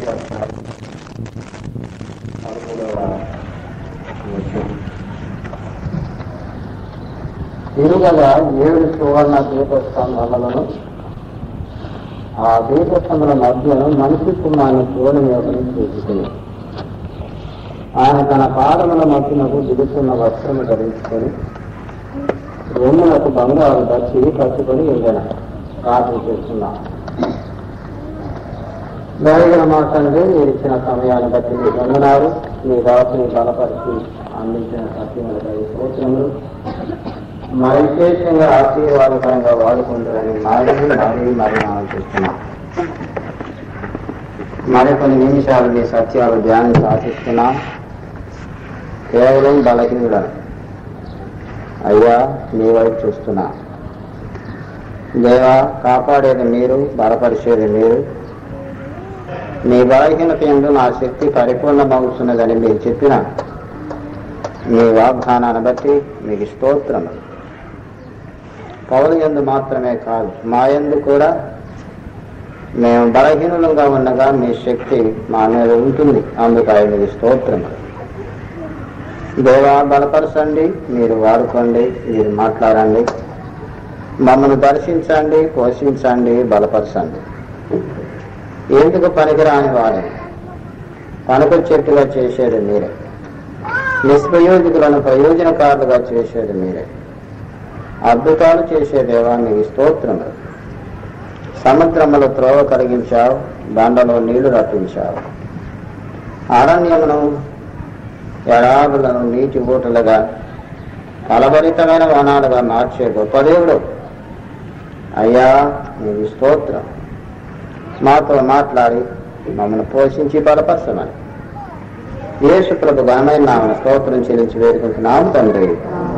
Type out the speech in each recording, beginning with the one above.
పద్నాలుగు పదమూడవ వచనం. తిరుగగా ఏడు సువర్ణ దీపస్తంభాలను ఆ దీపస్తంభల మధ్యను మనిషి కుమారుని చూడని ఒకరిని చూసుకుని ఆయన తన పాదముల మధ్యనకు దిగుతున్న వస్త్రము ధరించుకొని రొమ్ములకు బంగారు దచ్చి కట్టుకొని వెళ్ళాను ప్రార్థన చేస్తున్నా దయగల మా తండ్రి మీరు ఇచ్చిన సమయాన్ని బట్టి మీరు వందనాలు మీ దాసుని బలపరిచి అందించిన సత్యములపై సూచనలు మరి విశేషంగా ఆశీర్వాదకరంగా వాడుకుంటారని మరీ మరీ మరీ ఆలోచిస్తున్నాం మరికొన్ని నిమిషాలు మీ సత్యాలు ధ్యానం సాధిస్తున్నాం కేవలం బలహీనుడను అయ్యా మీ వైపు చూస్తున్నా దేవా కాపాడేది మీరు బలపరిచేది మీరు మీ బలహీనత ఎందు నా శక్తి పరిపూర్ణమవుతున్నదని మీరు చెప్పిన మీ వాగ్దానాన్ని బట్టి మీకు స్తోత్రం పౌరు ఎందు మాత్రమే కాదు మా ఎందు కూడా మేము బలహీనులుగా ఉండగా మీ శక్తి మా మీద ఉంటుంది అందుకు ఆయనకి స్తోత్రం దేవా బలపరచండి మీరు వాడుకోండి మీరు మాట్లాడండి మమ్మల్ని దర్శించండి పోషించండి బలపరచండి ఎందుకు పనికిరాని వారు పనుకు చెట్టుగా చేసేది మీరే నిష్ప్రయోజకులను ప్రయోజనకారులుగా చేసేది మీరే అద్భుతాలు చేసే దేవాన్ని స్తోత్రం సముద్రములో త్రోవ కలిగించావు దండలో నీళ్లు రప్పించావు అరణ్యమును ఎడారులను నీటి ఊటలుగా ఫలభరితమైన వనాలుగా మార్చే గొప్ప దేవుడు అయ్యా నీకు స్తోత్రం మాతో మాట్లాడి మమ్మల్ని పోషించి బలపరచమని యేసు ప్రభు ఘనమైన నామన స్తోత్రం చెల్లించి వేడుకుంటున్నాం తండ్రి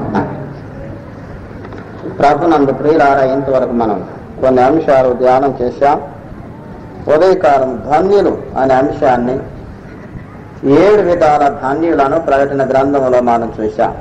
ప్రభునందు ప్రియులారా ఇంతవరకు మనం కొన్ని అంశాలు ధ్యానం చేశాం ఉదయకాలం ధన్యులు అనే అంశాన్ని ఏడు విధాల ధాన్యులను ప్రకటన గ్రంథంలో మనం చూశాం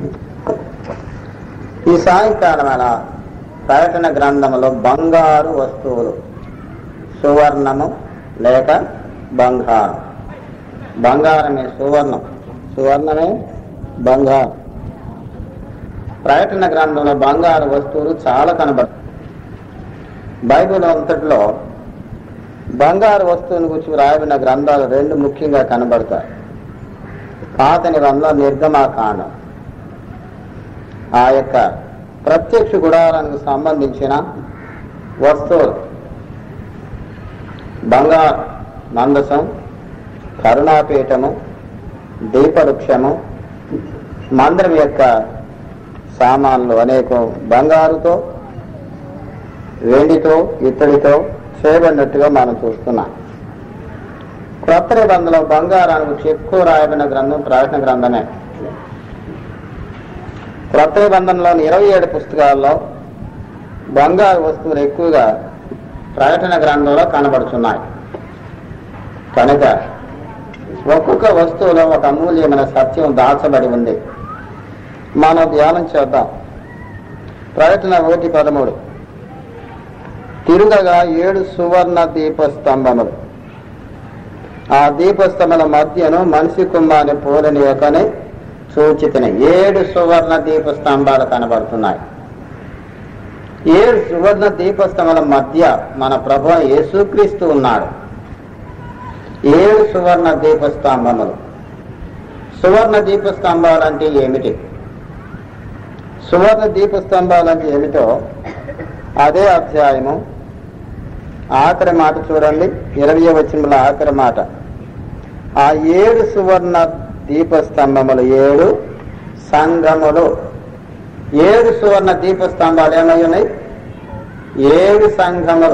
ఈ సాయంకాలం అలా ప్రకటన గ్రంథంలో బంగారు వస్తువులు సువర్ణము లేక బంగారం బంగారమే సువర్ణం సువర్ణమే బంగారం ప్రకటన గ్రంథంలో బంగారు వస్తువులు చాలా కనబడతాయి బైబిల్ అంతట్లో బంగారు వస్తువుని గురించి రాయబడిన గ్రంథాలు రెండు ముఖ్యంగా కనబడతాయి పాత నిబంధన నిర్గమాకాండం ఆ యొక్క ప్రత్యక్ష గుడారానికి సంబంధించిన వస్తువులు బంగారు మందసం కరుణాపీఠము దీపవృక్షము మందిరం యొక్క సామాన్లు అనేకం బంగారుతో వెండితో ఇత్తడితో చేయబడినట్టుగా మనం చూస్తున్నాం క్రొత్త నిబంధనలో బంగారానికి గురించి ఎక్కువ రాయబడిన గ్రంథం ప్రకటన గ్రంథమే క్రొత్త నిబంధనలోని ఇరవై ఏడు పుస్తకాల్లో బంగారు వస్తువులు ఎక్కువగా ప్రకటన గ్రంథంలో కనబడుతున్నాయి కనుక ఒక్కొక్క వస్తువులో ఒక అమూల్యమైన సత్యం దాచబడి ఉంది మనం ధ్యానం చేద్దాం ప్రకటన ఒకటి పదమూడు తిరుగగా ఏడు సువర్ణ దీపస్తంభములు ఆ దీపస్తంభల మధ్యను మనిషి కుంభాన్ని పోలని యొక్కని సూచితని ఏడు సువర్ణ దీపస్తంభాలు కనబడుతున్నాయి ఏడు సువర్ణ దీపస్తంభాల మధ్య మన ప్రభు యేసుక్రీస్తు ఉన్నాడు ఏడు సువర్ణ దీపస్తంభములు సువర్ణ దీపస్తంభాలు అంటే ఏమిటి సువర్ణ దీపస్తంభాలు అంటే ఏమిటో అదే అధ్యాయము ఆఖరి మాట చూడండి ఇరవై వచ్చిన ఆఖరి మాట ఆ ఏడు సువర్ణ దీపస్తంభములు ఏడు సంఘములు ఏడు సువర్ణ దీపస్తంభాలు ఏమై ఉన్నాయి ఏడు సంఘములు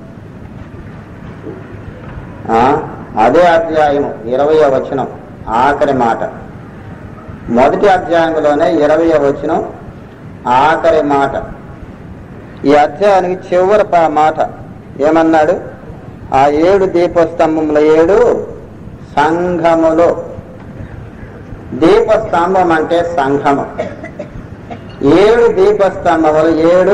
ఆ, అదే అధ్యాయము ఇరవై వచనం ఆఖరి మాట మొదటి అధ్యాయంలోనే ఇరవై వచనం ఆఖరి మాట ఈ అధ్యాయానికి చివరి ప- మాట ఏమన్నాడు ఆ ఏడు దీపస్తంభముల ఏడు సంఘములు దీపస్తంభం అంటే సంఘము ఏడు దీపస్తంభములు ఏడు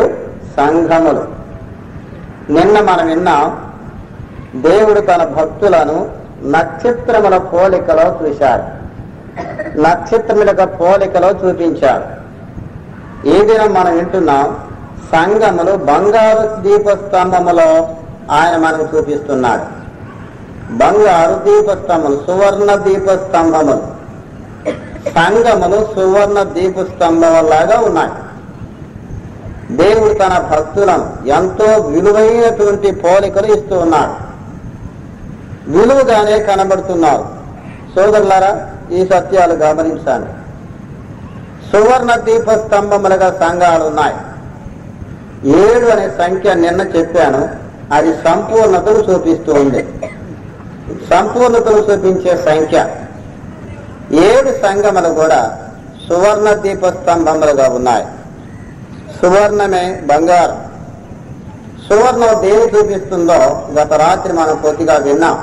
సంఘములు నిన్న మనం విన్నాం దేవుడు తన భక్తులను నక్షత్రముల పోలికలో చూశాడు నక్షత్రముల పోలికలో చూపించాడు ఈ దినం మనం వింటున్నాం సంగములు బంగారు దీపస్తంభములో ఆయన మనకు చూపిస్తున్నాడు బంగారు దీపస్తంభములు సువర్ణ దీపస్తంభములు సంగములు సువర్ణ దీపస్తంభములాగా ఉన్నాయి దేవుడు తన భక్తులను ఎంతో విలువైనటువంటి పోలికలు ఇస్తూ ఉన్నాడు విలువగానే కనబడుతున్నారు సోదరులారా ఈ సత్యాలు గమనించాలి సువర్ణ దీపస్తంభములుగా సంఘాలు ఉన్నాయి ఏడు అనే సంఖ్య నిన్న చెప్పాను అది సంపూర్ణతను చూపిస్తూ ఉంది సంపూర్ణతను చూపించే సంఖ్య ఏడు సంఘములు కూడా సువర్ణ దీపస్తంభములుగా ఉన్నాయి సువర్ణమే బంగారం సువర్ణం దేని చూపిస్తుందో గత రాత్రి మనం కొద్దిగా విన్నాం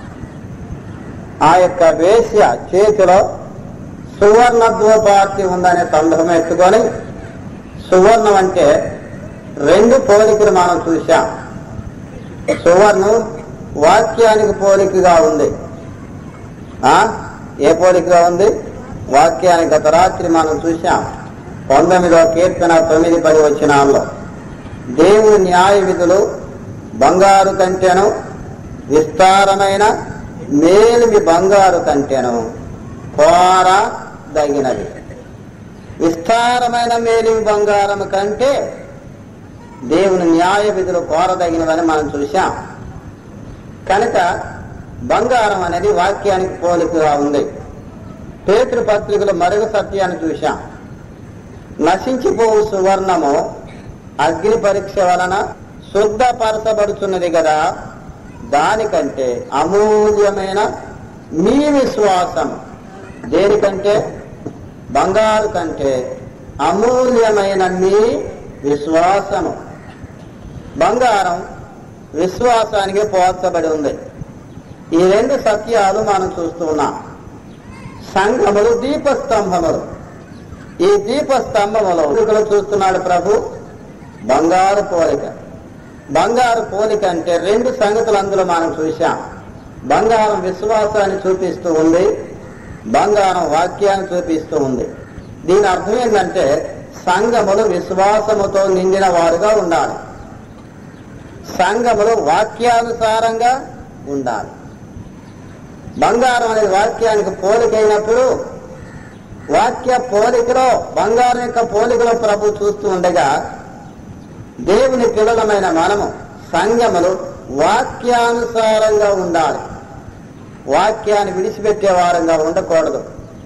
ఆ యొక్క వేశ్య చేతిలో సువర్ణ ద్వోపార్తి ఉందనే సందర్భం ఎత్తుకొని సువర్ణం అంటే రెండు పోలికలు మనం చూశాం సువర్ణం వాక్యానికి పోలికగా ఉంది ఆ ఏ పోలికగా ఉంది వాక్యానికి గత రాత్రి మనం చూశాం పంతొమ్మిదో కీర్తన తొమ్మిది పది వచ్చినాల్లో దేవుని న్యాయ విధులు బంగారు కంటెను విస్తారమైన మేలిమి బంగారు కంటెను కోర దగినది విస్తారమైన మేలిమి బంగారం కంటే దేవుని న్యాయ విధులు కోరదగినవని మనం చూశాం కనుక బంగారం అనేది వాక్యానికి పోలికగా ఉంది పేతృ పత్రికలు మరుగు సత్యాన్ని చూశాం నశించిపోవు సువర్ణము అగ్ని పరీక్ష వలన శుద్ధపరచబడుతున్నది కదా దానికంటే అమూల్యమైన మీ విశ్వాసం దేనికంటే బంగారు కంటే అమూల్యమైన మీ విశ్వాసము బంగారం విశ్వాసానికి పోల్చబడి ఉంది ఈ రెండు సత్యాలు మనం చూస్తున్నాం సంఘములు దీపస్తంభములు ఈ దీపస్తంభములో పోలికలు చూస్తున్నాడు ప్రభు బంగారు పోలిక బంగారు పోలిక అంటే రెండు సంగతులు అందులో మనం చూశాం బంగారం విశ్వాసాన్ని చూపిస్తూ ఉంది బంగారం వాక్యాన్ని చూపిస్తూ ఉంది దీని అర్థం ఏంటంటే సంఘములు విశ్వాసముతో నిండిన వారుగా ఉండాలి సంఘములు వాక్యానుసారంగా ఉండాలి బంగారం అనేది వాక్యానికి పోలికైనప్పుడు వాక్య పోలికలో బంగారం యొక్క పోలికలో ప్రభు చూస్తూ ఉండగా దేవుని పిల్లలమైన మనము సంఘములు వాక్యానుసారంగా ఉండాలి వాక్యాన్ని విడిచిపెట్టే వారంగా ఉండకూడదు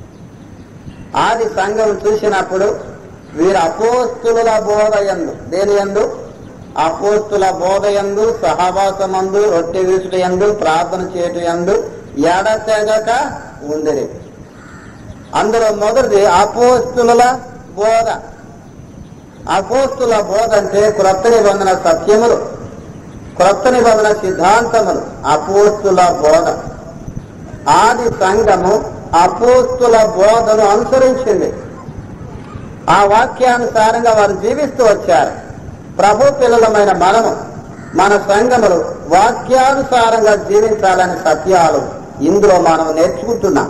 ఆది సంఘం చూసినప్పుడు వీరు అపోస్తుల బోధ ఎందు దేని ఎందు అపోస్తుల బోధ ఎందు సహవాసమందు రొట్టె విసుడు ఎందు ప్రార్థన చేయటం ఎందు ఎడతెగక ఉందిరి అందులో మొదటిది అపోస్తుల బోధ అపోస్తుల బోధ అంటే క్రొత్త నిబంధన సత్యములు క్రొత్త నిబంధన సిద్ధాంతములు అపోస్తుల బోధ ఆది సంఘము అపోస్తుల బోధను అనుసరించింది ఆ వాక్యానుసారంగా వారు జీవిస్తూ వచ్చారు ప్రభు పిల్లలమైన మనము మన సంఘములు వాక్యానుసారంగా జీవించాలనే సత్యాలు ఇందులో మనం నేర్చుకుంటున్నాం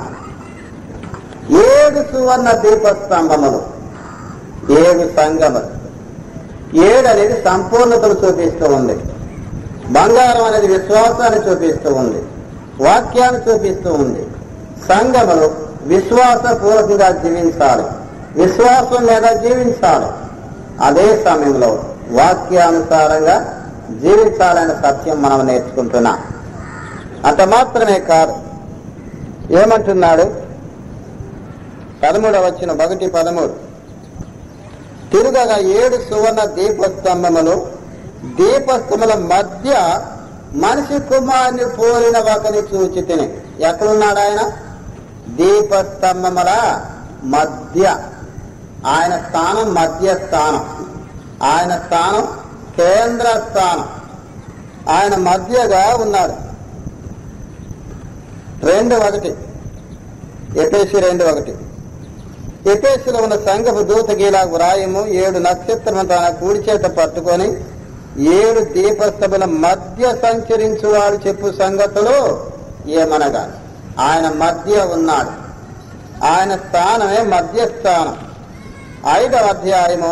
ఏడు సువర్ణ దీపస్తంభములు ఏడు సంఘములు ఏడు అనేది సంపూర్ణతను చూపిస్తూ ఉంది బంగారం అనేది విశ్వాసాన్ని చూపిస్తూ ఉంది వాక్యాన్ని చూపిస్తూ ఉంది సంఘములు విశ్వాసపూర్వకంగా జీవించాలి విశ్వాసం మీద జీవించాలి అదే సమయంలో వాక్యానుసారంగా జీవించాలనే సత్యం మనం నేర్చుకుంటున్నాం అంత మాత్రమే కాదు ఏమంటున్నాడు పదమూడవ వచ్చిన ఒకటి పదమూడు తిరుగగా ఏడు సువర్ణ దీపస్తంభములు దీపస్తంభముల మధ్య మనిషి కుమారుని పోలిన ఒకని చూచి తిని ఎక్కడున్నాడు ఆయన దీపస్తంభముల మధ్య ఆయన స్థానం మధ్య స్థానం ఆయన స్థానం కేంద్ర స్థానం ఆయన మధ్యగా ఉన్నాడు రెండు ఒకటి ఎపేసి రెండు ఒకటి ఎపేసులో ఉన్న సంఘపు దూతకి ఇలా వ్రాయము ఏడు నక్షత్రము తన కూడి చేత పట్టుకొని ఏడు దీపస్తముల మధ్య సంచరించువాడు చెప్పు సంగతులు ఏమనగా ఆయన మధ్య ఉన్నాడు ఆయన స్థానమే మధ్యస్థానం ఐదవ అధ్యాయము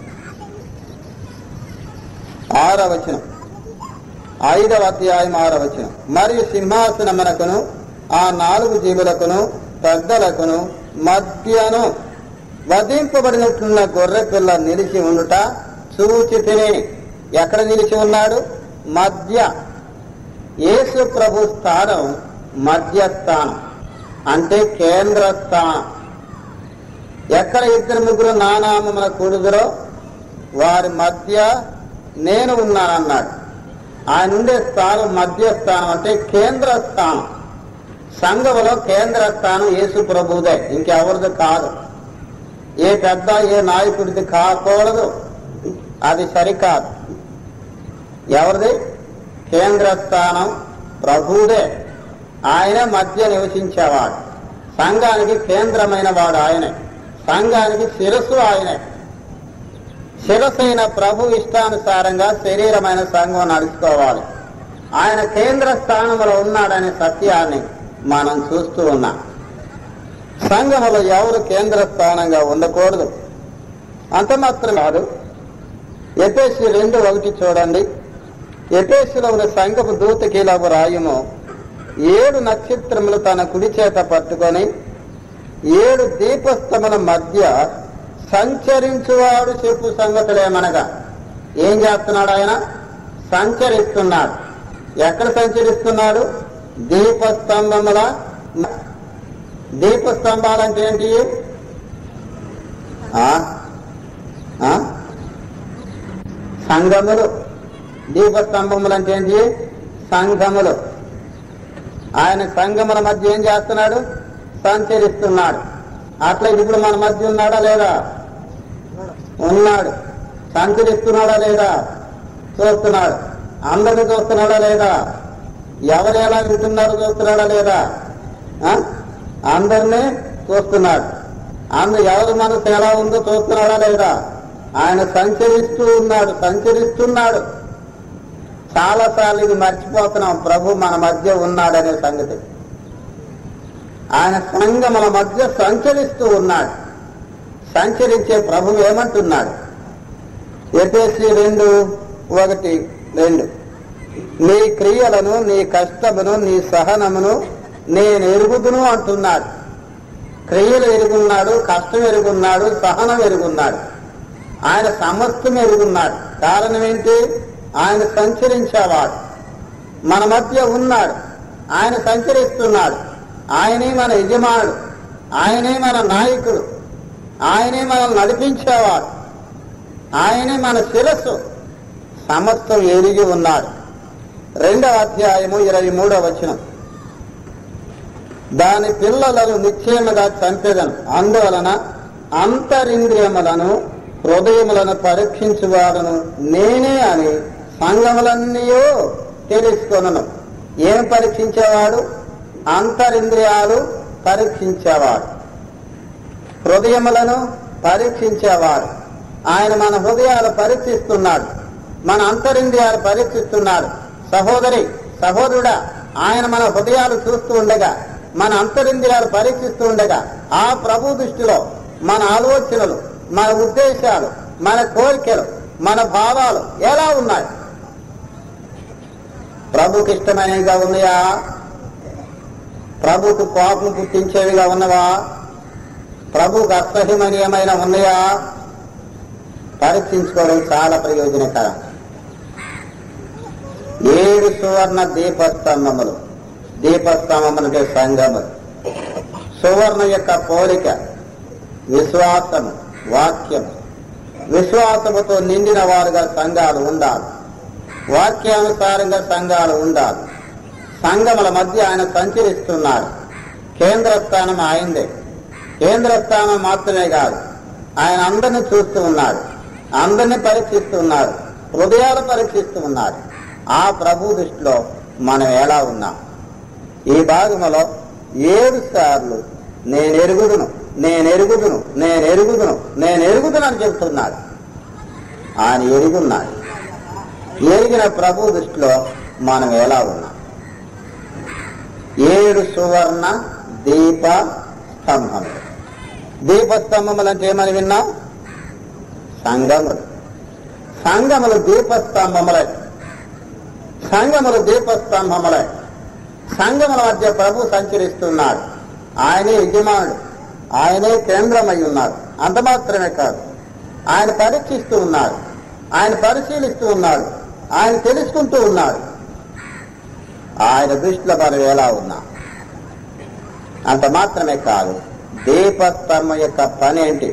ఆరవచనం ఐదవ అధ్యాయం ఆరవచనం మరియు సింహాసనమునకును ఆ నాలుగు జీవులకును పెద్దలకును మధ్యను వధింపబడినట్లున్న గొర్రె పిల్ల నిలిచి ఉండుట చూచి తిని ఎక్కడ నిలిచి ఉన్నాడు మధ్య యేసు ప్రభు స్థానం మధ్య స్థానం అంటే కేంద్ర స్థానం ఎక్కడ ఇద్దరు ముగ్గురు నానామముల కూడుదరో వారి మధ్య నేను ఉన్నానన్నాడు ఆయన ఉండే స్థానం మధ్య స్థానం అంటే కేంద్ర స్థానం సంఘములో కేంద్ర స్థానం యేసు ప్రభుదే ఇంకెవరిది కాదు ఏ పెద్ద ఏ నాయకుడిది కాకూడదు అది సరికాదు ఎవరిది కేంద్ర స్థానం ప్రభువుదే ఆయన మధ్య నివసించేవాడు సంఘానికి కేంద్రమైన వాడు ఆయనే సంఘానికి శిరస్సు ఆయనే శిరసైన ప్రభు ఇష్టానుసారంగా శరీరమైన సంఘం నడుచుకోవాలి ఆయన కేంద్ర స్థానంలో ఉన్నాడనే సత్యాన్ని మనం చూస్తూ ఉన్నాం సంఘములో ఎవరు కేంద్ర స్థానంగా ఉండకూడదు అంత మాత్రం కాదు ఎపేసి రెండు ఒకటి చూడండి ఎపేసిలో ఉన్న సంఘపు దూతకి ఇలా రాయము ఏడు నక్షత్రములు తన కుడి చేత పట్టుకొని ఏడు దీపస్తముల మధ్య సంచరించువాడు చెప్పు సంగతులేమనగా ఏం చేస్తున్నాడు ఆయన సంచరిస్తున్నాడు ఎక్కడ సంచరిస్తున్నాడు దీపస్తంభముల మ- దీపస్తంభాలంటే ఏంటి ఆ? ఆ? సంఘములు దీపస్తంభములు అంటే ఏంటి సంఘములు ఆయన సంఘముల మధ్య ఏం చేస్తున్నాడు సంచరిస్తున్నాడు అట్లా ఇప్పుడు మన మధ్య ఉన్నాడా లేదా ఉన్నాడు సంచరిస్తున్నాడా లేదా చూస్తున్నాడు అందరిని చూస్తున్నాడా లేదా ఎవరు ఎలా వింటున్నారో చూస్తున్నాడా లేదా ఆ? అందరినీ చూస్తున్నాడు అందరు ఎవరి మనసు ఎలా ఉందో చూస్తున్నాడా లేదా ఆయన సంచరిస్తూ ఉన్నాడు సంచరిస్తున్నాడు చాలాసార్లు ఇది మర్చిపోతున్నాం ప్రభు మన మధ్య ఉన్నాడనే సంగతి ఆయన సంగముల మధ్య సంచరిస్తూ ఉన్నాడు సంచరించే ప్రభు ఏమంటున్నాడు ఎపేసి రెండు ఒకటి రెండు నీ క్రియలను నీ కష్టమును నీ సహనమును నేను ఎరుగుదును అంటున్నాడు క్రియలు ఎరుగున్నాడు కష్టం ఎరుగున్నాడు సహనం ఎరుగున్నాడు ఆయన సమస్తం ఎరుగున్నాడు కారణం ఏంటి ఆయన సంచరించేవాడు మన మధ్య ఉన్నాడు ఆయన సంచరిస్తున్నాడు ఆయనే మన యజమానుడు ఆయనే మన నాయకుడు ఆయనే మనల్ని నడిపించేవాడు ఆయనే మన శిరస్సు సమస్తం ఎరిగి ఉన్నాడు రెండవ అధ్యాయము ఇరవై మూడవ వచనం దాని పిల్లలను నిశ్చయముగా చంపెదను అందువలన అంతరింద్రియములను హృదయములను పరీక్షించువాడును నేనే అని సంగములన్నీ తెలుసుకొనను ఏం పరీక్షించేవాడు అంతరింద్రియాలు పరీక్షించేవాడు హృదయములను పరీక్షించేవాడు ఆయన మన హృదయాలు పరీక్షిస్తున్నాడు మన అంతరింద్రియాలు పరీక్షిస్తున్నాడు సహోదరి సహోదరుడా ఆయన మన హృదయాలు చూస్తూ ఉండగా మన అంతరింద్రియాలు పరీక్షిస్తూ ఉండగా ఆ ప్రభు దృష్టిలో మన ఆలోచనలు మన ఉద్దేశాలు మన కోరికలు మన భావాలు ఎలా ఉన్నాయి ప్రభుకి ఇష్టమైనవిగా ఉన్నాయా ప్రభుకు కోపం పుట్టించేవిగా ఉన్నవా ప్రభుకు అసహ్యమనీయమైన ఉన్నాయా పరీక్షించుకోవడం చాలా ప్రయోజనకరం ఏడు సువర్ణ దీపస్తంభములు దీపస్తంభములు అంటే సంగములు సువర్ణ యొక్క పోలిక విశ్వాసము వాక్యము విశ్వాసముతో నిండిన వారుగా సంఘాలు ఉండాలి వాక్యానుసారంగా సంఘాలు ఉండాలి సంఘముల మధ్య ఆయన సంచరిస్తున్నాడు కేంద్ర స్థానం ఆయనదే కేంద్ర స్థానం మాత్రమే కాదు ఆయన అందరిని చూస్తూ ఉన్నాడు అందరిని పరీక్షిస్తూ ఉన్నాడు హృదయాలు పరీక్షిస్తూ ఉన్నాడు ఆ ప్రభు దృష్టిలో మనం ఎలా ఉన్నాం ఈ భాగములో ఏడు సార్లు నేను ఎరుగుదును నేను ఎరుగుదును నేను ఎరుగుదును నేను ఎరుగుదును అని చెప్తున్నాడు ఆయన ఎరుగున్నాడు ఎరిగిన ప్రభు దృష్టిలో మనం ఎలా ఉన్నాం ఏడు సువర్ణ దీప స్తంభములు దీపస్తంభములు అంటే ఏమని విన్నాం సంగములు సంగములు దీపస్తంభములై సంగములు దీపస్తంభములై సంగముల మధ్య ప్రభు సంచరిస్తున్నాడు ఆయనే యజమానుడు ఆయనే కేంద్రమై ఉన్నాడు అంత మాత్రమే కాదు ఆయన పరీక్షిస్తూ ఉన్నాడు ఆయన పరిశీలిస్తూ ఉన్నాడు ఆయన తెలుసుకుంటూ ఉన్నాడు ఆయన దృష్టిలో మనం ఎలా ఉన్నాం అంత మాత్రమే కాదు దీపస్తంభం యొక్క పని ఏంటి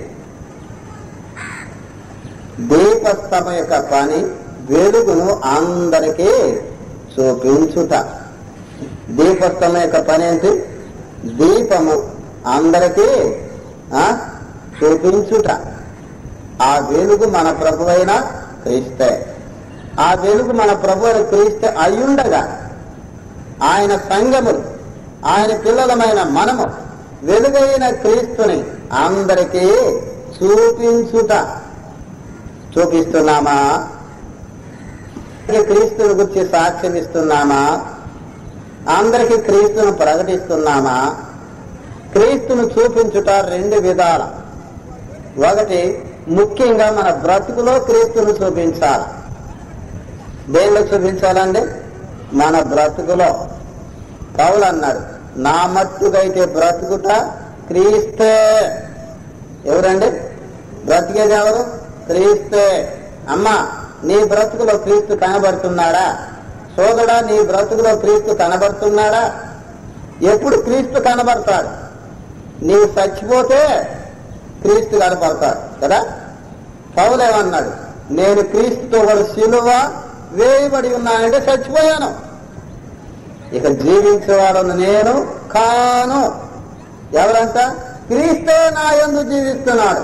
దీపస్తంభం యొక్క పని వెలుగును అందరికీ చూపించుట దీపస్తంభం యొక్క పని ఏంటి దీపము అందరికీ ఆ, చూపించుట ఆ వెలుగు మన ప్రభువైన క్రీస్తే ఆ వెలుగు మన ప్రభు అయిన క్రీస్తే అయ్యుండగా ఆయన సంగములు ఆయన పిల్లలమైన మనము వెలుగైన క్రీస్తుని అందరికీ చూపించుట చూపిస్తున్నామా క్రీస్తుని గురించి సాక్ష్యం ఇస్తున్నామా అందరికీ క్రీస్తును ప్రకటిస్తున్నామా క్రీస్తును చూపించుట రెండు విధాల ఒకటి ముఖ్యంగా మన బ్రతుకులో క్రీస్తును చూపించాలి దేనిలో చూపించాలండి మన బ్రతుకులో పౌలు అన్నాడు నా మట్టుకైతే బ్రతుకుట క్రీస్తే ఎవరండి బ్రతికేది ఎవరు క్రీస్తే అమ్మా నీ బ్రతుకులో క్రీస్తు కనబడుతున్నాడా సోదరా నీ బ్రతుకులో క్రీస్తు కనబడుతున్నాడా ఎప్పుడు క్రీస్తు కనబడతాడు నీవు చచ్చిపోతే క్రీస్తు కనబడతాడు కదా పౌలేమన్నాడు నేను క్రీస్తుతో ఒక శిలువ వేయబడి ఉన్నానంటే చచ్చిపోయాను ఇక జీవించేవాడను నేను కాను ఎవరంట క్రీస్తే నా యందు జీవిస్తున్నాడు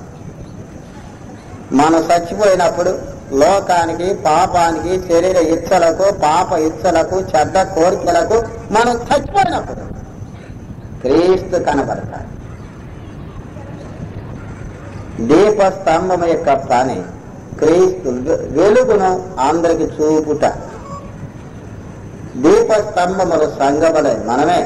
మనం చచ్చిపోయినప్పుడు లోకానికి పాపానికి శరీర ఇచ్చలకు పాప ఇచ్చలకు చెడ్డ కోరికలకు మనం చచ్చిపోయినప్పుడు క్రీస్తు కనబడతాడు దీపస్తంభం యొక్క పని క్రీస్తు వెలుగును అందరికి చూపుట దీపస్తంభములు సంగములే మనమే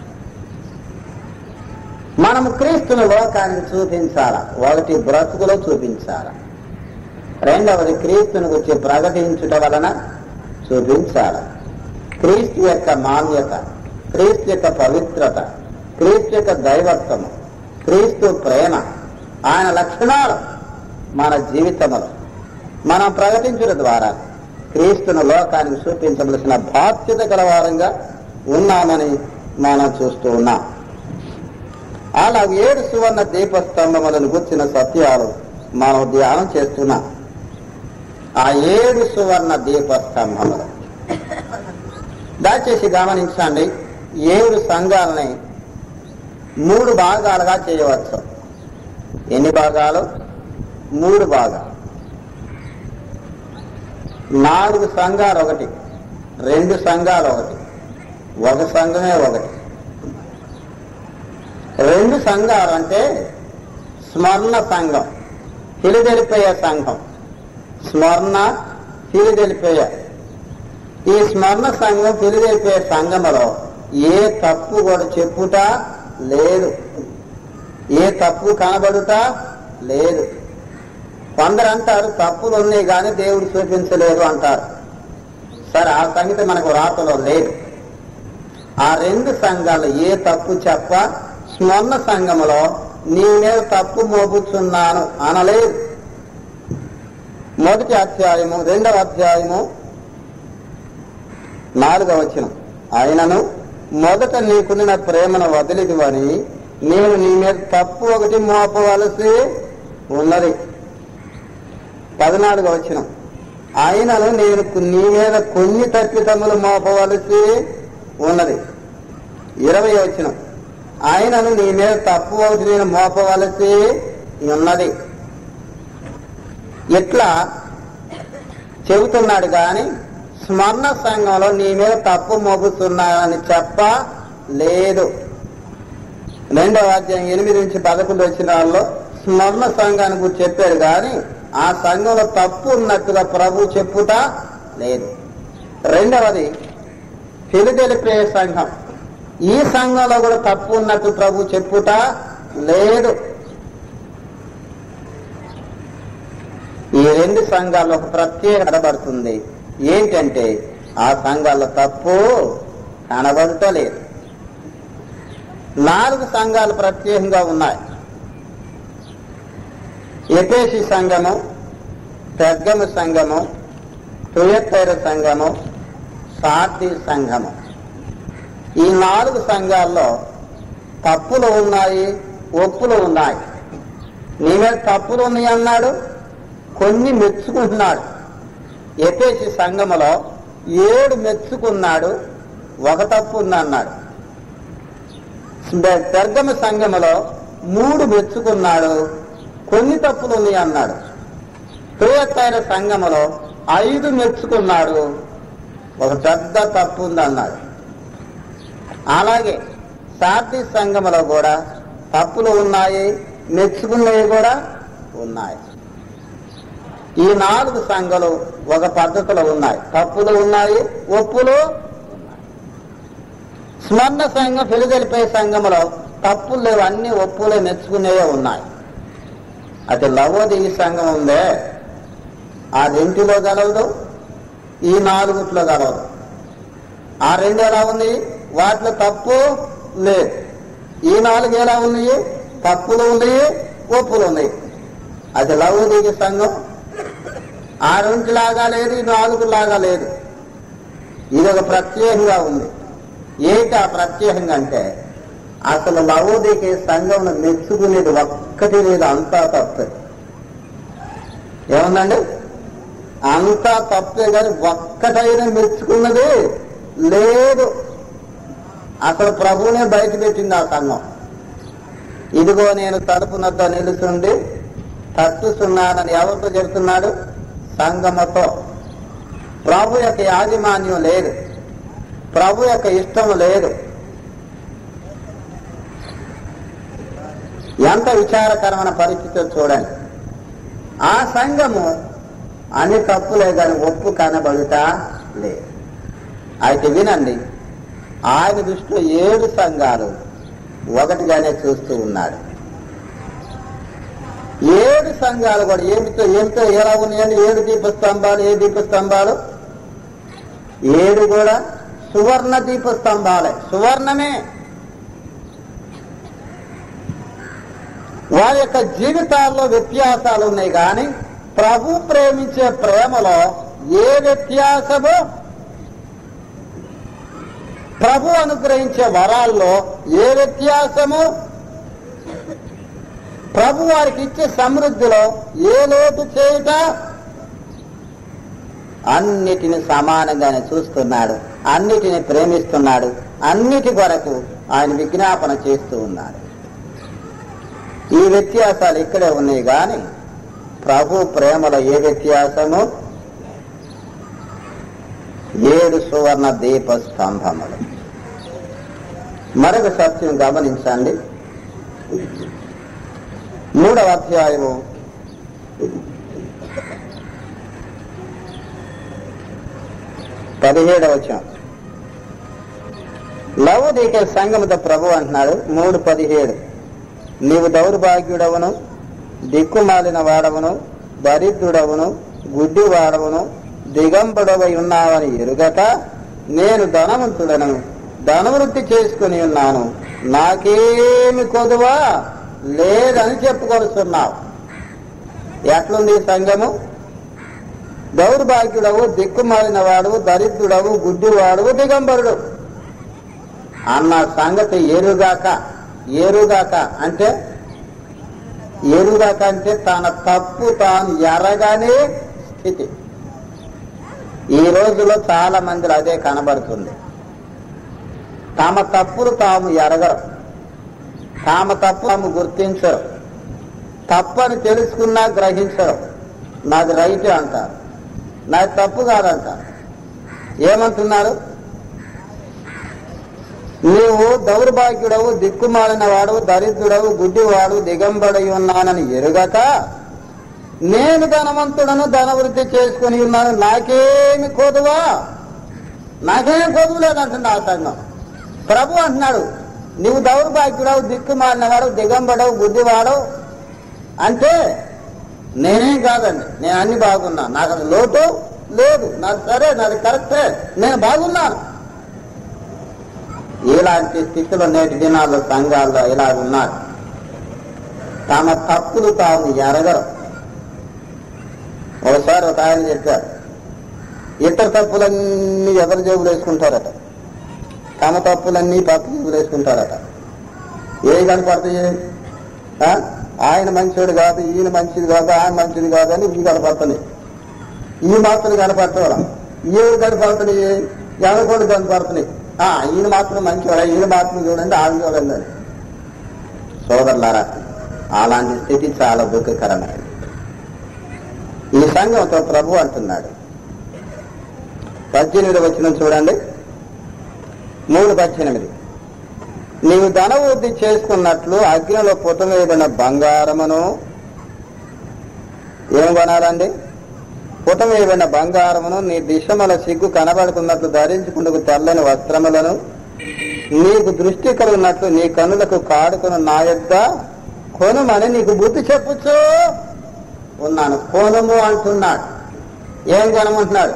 మనము క్రీస్తును లోకానికి చూపించాలా ఒకటి బ్రతుకులో చూపించాలా రెండవది క్రీస్తుని గురించి ప్రకటించుట వలన చూపించాలి క్రీస్తు యొక్క మాన్యత క్రీస్తు యొక్క పవిత్రత క్రీస్తు యొక్క దైవత్వము క్రీస్తు ప్రేమ ఆయన లక్షణాలు మన జీవితములో మనం ప్రకటించడం ద్వారా క్రీస్తును లోకానికి చూపించవలసిన బాధ్యత గలవారంగా ఉన్నామని మనం చూస్తూ ఉన్నాం అలా ఏడు సువర్ణ దీపస్తంభములను గుర్చిన సత్యాలు మనం ధ్యానం చేస్తున్నాం ఆ ఏడు సువర్ణ దీపస్తంభములు దయచేసి గమనించండి ఏడు సంఘాలని మూడు భాగాలుగా చేయవచ్చు ఎన్ని భాగాలు మూడు భాగాలు నాలుగు సంఘాలు ఒకటి రెండు సంఘాలు ఒకటి ఒక సంఘమే ఒకటి రెండు సంఘాలు అంటే స్మరణ సంఘం ఫిలిదెలిపోయే సంఘం స్మరణ ఫిలిదెలిపోయ ఈ స్మరణ సంఘం ఫిలిదెలిపోయే సంఘములో ఏ తప్పు కూడా చెప్పుట లేదు ఏ తప్పు కనబడుట లేదు కొందరు అంటారు తప్పులు ఉన్నాయి కానీ దేవుడు చూపించలేదు అంటారు సరే ఆ సంగతి మనకు రాతలో లేదు ఆ రెండు సంఘాలు ఏ తప్పు చెప్ప స్మరణ సంఘములో నీ మీద తప్పు మోపుచున్నాను అనలేదు మొదటి అధ్యాయము రెండవ అధ్యాయము నాలుగవ వచనం ఆయనను మొదట నీకున్న ప్రేమను వదిలిదివని నేను నీ మీద తప్పు ఒకటి మోపవలసి ఉన్నది పద్నాలుగవ వచనం ఆయనను నేను నీ మీద కొన్ని తప్పితములు మోపవలసి ఉన్నది ఇరవై వచనం ఆయనను నీ మీద తప్పు ఒకటి నేను మోపవలసి ఉన్నది ఇట్లా చెబుతున్నాడు కానీ స్మరణ సంఘంలో నీ మీద తప్పు మోపుతున్నానని చెప్ప లేదు రెండవ అధ్యాయం ఎనిమిది నుంచి పదకొండు వచ్చిన వాళ్ళలో స్మరణ సంఘాన్ని గురించి చెప్పాడు కానీ ఆ సంఘంలో తప్పు ఉన్నట్టుగా ప్రభు చెప్పుట లేదు రెండవది ఫిలిదెలిపే సంఘం ఈ సంఘంలో కూడా తప్పు ఉన్నట్టు ప్రభు చెప్పుట లేదు ఈ రెండు సంఘాల్లో ఒక ప్రత్యేక కనబడుతుంది ఏంటంటే ఆ సంఘాల్లో తప్పు కనబడటలేదు నాలుగు సంఘాలు ప్రత్యేకంగా ఉన్నాయి ఎపేసి సంఘము పెద్దము సంఘము తుయత్తైర సంఘము సార్థి సంఘము ఈ నాలుగు సంఘాల్లో తప్పులు ఉన్నాయి ఒప్పులు ఉన్నాయి నీ మీద తప్పులు ఉన్నాయి అన్నాడు కొన్ని మెచ్చుకుంటున్నాడు ఎపేసి సంఘములో ఏడు మెచ్చుకున్నాడు ఒక తప్పు ఉందన్నాడు పెర్గమ సంఘములో మూడు మెచ్చుకున్నాడు కొన్ని తప్పులు ఉన్నాయి అన్నాడు ప్రియతైన సంఘములో ఐదు మెచ్చుకున్నాడు ఒక పెద్ద తప్పు ఉంది అన్నాడు అలాగే సార్థి సంఘములో కూడా తప్పులు ఉన్నాయి మెచ్చుకున్నవి కూడా ఉన్నాయి ఈ నాలుగు సంఘాలు ఒక పద్ధతిలో ఉన్నాయి తప్పులు ఉన్నాయి ఒప్పులు ఉన్నాయి. స్మరణ సంఘం ఫిలిదెలిపే సంఘములో తప్పులు లేవు అన్ని ఒప్పులే మెచ్చుకునేవే ఉన్నాయి అది లవోది ఈ సంఘం ఉందే ఆ రెంటిలో గలవదు ఈ నాలుగుట్లో గలవదు ఆ రెండు ఎలా ఉన్నాయి వాటిలో తప్పు లేదు ఈ నాలుగు ఎలా ఉన్నాయి తప్పులు ఉన్నాయి ఒప్పులు ఉన్నాయి అది లవోదీకి సంఘం ఆ రెండు లాగా లేదు ఈ నాలుగు లాగా లేదు ఇది ఒక ప్రత్యేకంగా ఉంది ఏంటి ఆ ప్రత్యేకంగా అంటే అసలు లవోదీకి సంఘంలో మెచ్చుకునేది ఒక్కటి లేదు అంతా తప్పే ఏముందండి అంతా తప్పే కానీ ఒక్కటైనా మెచ్చుకున్నది లేదు అసలు ప్రభువునే బయట పెట్టింది ఆ సంఘం ఇదిగో నేను తలుపునద్ద నిలుచుండి తట్టుతున్నానని ఎవరితో చెబుతున్నాడు సంగమతో ప్రభు యొక్క యాజమాన్యం లేదు ప్రభు యొక్క ఇష్టం లేదు ఎంత విచారకరమైన పరిస్థితి చూడండి ఆ సంఘము అన్ని తప్పులే కానీ ఒప్పు కనబడుట లేదు అయితే వినండి ఆయన దృష్టిలో ఏడు సంఘాలు ఒకటిగానే చూస్తూ ఉన్నాడు ఏడు సంఘాలు కూడా ఏమితో ఏమితో ఎలా ఉన్నాయండి ఏడు దీపస్తంభాలు ఏ దీపస్తంభాలు ఏడు కూడా సువర్ణ దీపస్తంభాలే సువర్ణమే వారి యొక్క జీవితాల్లో వ్యత్యాసాలు ఉన్నాయి కానీ ప్రభు ప్రేమించే ప్రేమలో ఏ వ్యత్యాసము ప్రభు అనుగ్రహించే వరాల్లో ఏ వ్యత్యాసము ప్రభు వారికి ఇచ్చే సమృద్ధిలో ఏ లోటు చేయుట అన్నిటిని సమానంగానే చూస్తున్నాడు అన్నిటిని ప్రేమిస్తున్నాడు అన్నిటి కొరకు ఆయన విజ్ఞాపన చేస్తూ ఉన్నాడు ఈ వ్యత్యాసాలు ఇక్కడే ఉన్నాయి కానీ ప్రభు ప్రేమలో ఏ వ్యత్యాసము ఏడు సువర్ణ దీప స్తంభములు మరొక సత్యం గమనించండి మూడవ అధ్యాయము పదిహేడవ వచ్చాం లవదీక సంగమత ప్రభు అంటున్నాడు మూడు పదిహేడు నీవు దౌర్భాగ్యుడవును దిక్కుమాలిన వాడవును దరిద్రుడవును గుడ్డి వాడవును దిగంబడవై ఉన్నావని ఎరుగక నేను ధనవంతుడను ధనవృద్ధి చేసుకుని ఉన్నాను నాకేమి కొదువా లేదని చెప్పుకొస్తున్నావు ఎట్లుంది ఈ సంఘము దౌర్భాగ్యుడవు దిక్కుమాలిన వాడు దరిద్రుడవు గుడ్డివాడు దిగంబరుడు అన్న సంగతి ఎరుగాక ఎరుగాక అంటే ఎరుగాక అంటే తన తప్పు తాను ఎరగానే స్థితి ఈ రోజులో చాలా మందిలో అదే కనబడుతుంది తమ తప్పులు తాము ఎరగరు తామ తప్పు తాము గుర్తించరు తప్పని తెలుసుకున్నా గ్రహించరు నాది రైట్ అంటారు నాది తప్పు కాదంటారు ఏమంటున్నారు నీవు దౌర్భాగ్యుడవు దిక్కుమాలిన వాడు దరిద్రుడవు గుడ్డివాడు దిగంబడి ఉన్నానని ఎరుగక నేను ధనవంతుడను ధనవృద్ధి చేసుకుని ఉన్నాను నాకేమి కొదువా నాకేం కొదువు లేదంటుంది ఆ సంఘం ప్రభు అంటున్నాడు నీవు దౌర్భాగ్యుడవు దిక్కుమాలినవాడు దిగంబడవు గుడ్డివాడవు అంటే నేనేం కాదండి నేను అన్ని బాగున్నా నాకు అది లోటు లేదు నాది సరే నాది కరెక్టే నేను బాగున్నాను ఇలాంటి స్థితిలో నేటి దినాల్లో సంఘాల్లో ఇలా ఉన్నారు తమ తప్పులు తాము ఎరగరు ఒకసారి ఒక ఆయన చెప్పారు ఇతర తప్పులన్నీ ఎవరి జేబులు వేసుకుంటారట తమ తప్పులన్నీ పక్క జేబులు వేసుకుంటారట ఏ కనపడతాయి ఆ? ఆయన మంచివాడు కాదు ఈయన మంచిది కాదు ఆయన మంచిది కాదు అని ఇవి కనపడుతున్నాయి ఈ మాత్రం కనపడతాం ఏవి కనపడుతున్నాయి ఎవరు కూడా కనపడుతున్నాయి ఆ, ఈయన మాత్రం మంచివాడు ఈయన మాత్రం చూడండి ఆమె చూడండి అని సోదరులారా అలాంటి స్థితి చాలా దుఃఖకరమైనది ఈ సంఘంతో ప్రభు అంటున్నాడు పద్దెనిమిది వచ్చిన చూడండి మూడు పద్దెనిమిది నీవు ధనవృద్ధి చేసుకున్నట్లు అగ్నిలో పుటవేయబడిన బంగారమును ఏం కొనాలండి పుటవేయబడిన బంగారమును నీ దిశమల సిగ్గు కనబడుతున్నట్లు ధరించుకుంటూ తెల్లని వస్త్రములను నీకు దృష్టి కలిగినట్లు నీ కనులకు కాడుకుని నా యొద్ద కొనుమని నీకు బుద్ధి చెప్పచ్చు ఉన్నాను కొనుము అంటున్నాడు ఏం కొనమంటున్నాడు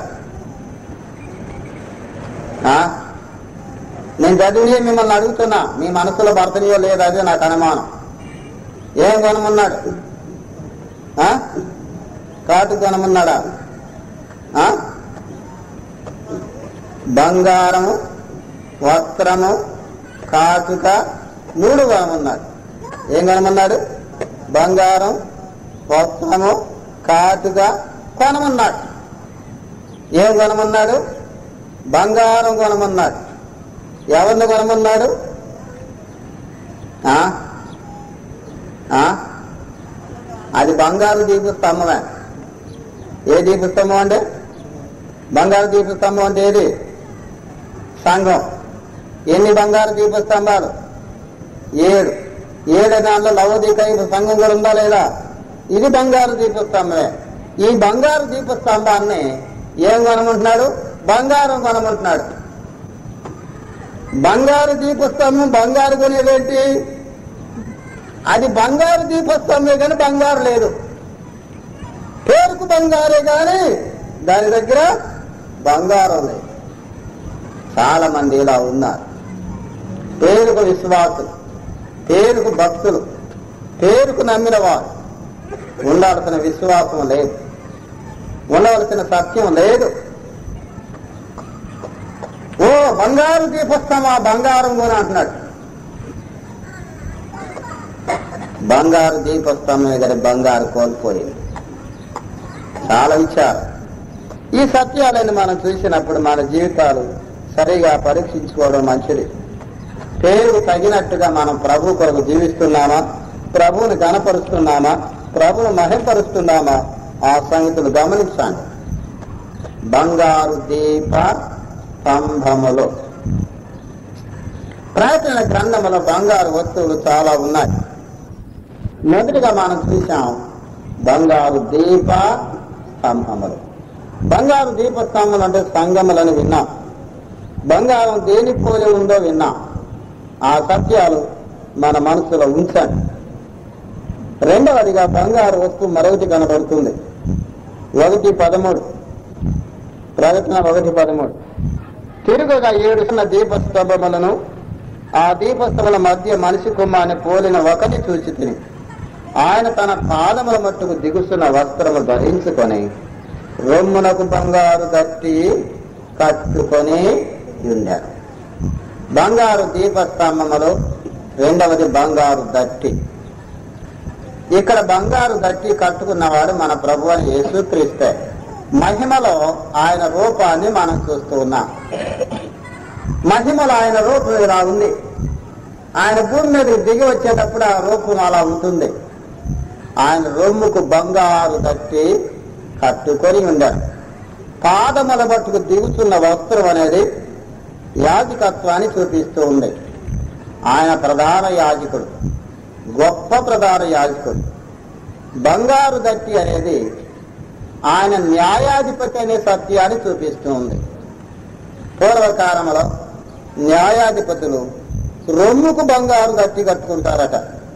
ఆ? నేను చదివి మిమ్మల్ని అడుగుతున్నా మీ మనసులో భర్తనీయో లేదు అదే నాకు అనుమానం ఏం కొనమన్నాడు ఆ? కాటు కొనమన్నాడా ఆ? బంగారము వస్త్రము కాటుక మూడు కొనమన్నాడు ఏం కొనమన్నాడు బంగారం వస్త్రము కాటుక కొనమన్నాడు ఏం కొనమన్నాడు బంగారం కొనమన్నాడు ఎవరిని కొనమన్నాడు ఆ? ఆ? అది బంగారు దీపస్తంభమే ఏ దీపస్తంభం అంటే బంగారు దీపస్తంభం అంటే ఏది సంఘం ఎన్ని బంగారు దీపస్తంభాలు ఏడు ఏడు దాంట్లో లవదీక సంఘం కూడా ఉందా లేదా ఇది బంగారు దీపస్తంభమే ఈ బంగారు దీపస్తంభాన్ని ఏం కొనమంటున్నాడు బంగారం కొనమంటున్నాడు బంగారు దీపస్తంభం బంగారు కొనేదేంటి అది బంగారు దీపస్తంభమే కానీ బంగారు లేదు పేరుకు బంగారే కానీ దాని దగ్గర బంగారం లేదు చాలా మంది ఇలా ఉన్నారు పేరుకు విశ్వాసులు పేరుకు భక్తులు పేరుకు నమ్మిన వారు ఉండాల్సిన విశ్వాసం లేదు ఉండవలసిన సత్యం లేదు ఓ బంగారు దీపస్తమా బంగారం కొని అంటున్నాడు బంగారు దీపస్తంభం దగ్గర బంగారు కోల్పోయింది చాలా విచారం ఈ సత్యాలను మనం చూసినప్పుడు మన జీవితాలు సరిగా పరీక్షించుకోవడం మంచిది పేరు తగినట్టుగా మనం ప్రభు కొరకు జీవిస్తున్నామా ప్రభువుని గణపరుస్తున్నామా ప్రభువును మహింపరుస్తున్నామా ఆ సంగతులు గమనించండి బంగారు దీప స్తంభములు ప్రాచీన గ్రంథములో బంగారు వస్తువులు చాలా ఉన్నాయి మొదటిగా మనం చూసాం బంగారు దీప స్తంభములు బంగారు దీప స్తంభములు అంటే సంగములని విన్నాం బంగారం దేని పోలి ఉందో విన్నాం ఆ సత్యాలు మన మనసులో ఉంచండి రెండవదిగా బంగారు వస్తువు మరొకటి కనబడుతుంది ఒకటి పదమూడు ప్రకటన ఒకటి పదమూడు తిరుగుగా ఏడు చిన్న దీపస్తంభములను ఆ దీపస్తంభముల మధ్య మనిషి కుమ్మాన్ని పోలిన ఒకటి చూచి తిని ఆయన తన పాదముల మట్టుకు దిగుస్తున్న వస్త్రము ధరించుకొని రొమ్మునకు బంగారు దట్టి కట్టుకొని ఉండారు బంగారు దీపస్తంభములు రెండవది బంగారు దట్టి ఇక్కడ బంగారు దట్టి కట్టుకున్నవాడు మన ప్రభు అని యేసుక్రీస్తే మహిమలో ఆయన రూపాన్ని మనం చూస్తూ ఉన్నాం మహిమలో ఆయన రూపం ఇలా ఉంది ఆయన భూమి మీదకి దిగి వచ్చేటప్పుడు ఆ రూపం అలా ఉంటుంది ఆయన రొమ్ముకు బంగారు తట్టి కట్టుకొని ఉండారు పాదముల బట్టుకు దిగుతున్న వస్త్రం అనేది యాజకత్వాన్ని చూపిస్తూ ఉంది ఆయన ప్రధాన యాజకుడు గొప్ప ప్రధాన యాజకుడు బంగారు దట్టి అనేది ఆయన న్యాయాధిపతి అనే సత్యాన్ని చూపిస్తూ ఉంది పూర్వకాలంలో న్యాయాధిపతులు రొమ్ముకు బంగారు గట్టి కట్టుకుంటారట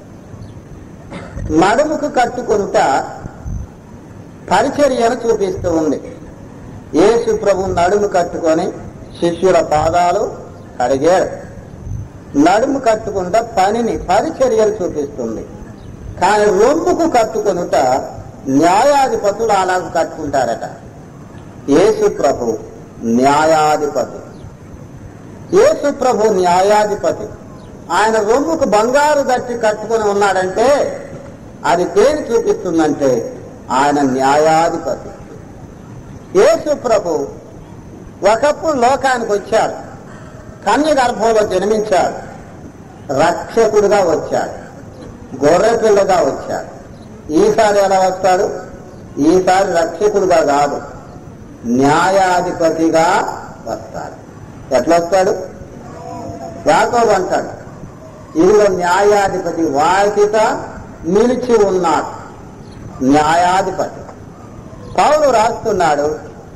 నడుముకు కట్టుకుంట పరిచర్యను చూపిస్తూ ఉంది యేసు ప్రభు నడుము కట్టుకొని శిష్యుల పాదాలు కడిగాడు నడుము కట్టుకుంట పనిని పరిచర్యలు చూపిస్తుంది కానీ రొమ్ముకు కట్టుకొనుట న్యాయాధిపతులు అలా కట్టుకుంటారట యేసు ప్రభు న్యాయాధిపతి యేసు ప్రభు న్యాయాధిపతి ఆయన రొమ్ముకు బంగారు గట్టి కట్టుకొని ఉన్నాడంటే అది దేని చూపిస్తుందంటే ఆయన న్యాయాధిపతి యేసు ప్రభు ఒకప్పుడు లోకానికి వచ్చాడు కన్య గర్భంలో జన్మించాడు రక్షకుడుగా వచ్చాడు గొర్రె పిల్లగా వచ్చాడు ఈసారి ఎలా వస్తాడు ఈసారి రక్షకుడుగా కాదు న్యాయాధిపతిగా వస్తాడు ఎట్లా వస్తాడు యాకోబు అంటాడు ఇదిగో న్యాయాధిపతి వాకిట నిలిచి ఉన్నాడు న్యాయాధిపతి పౌలు రాస్తున్నాడు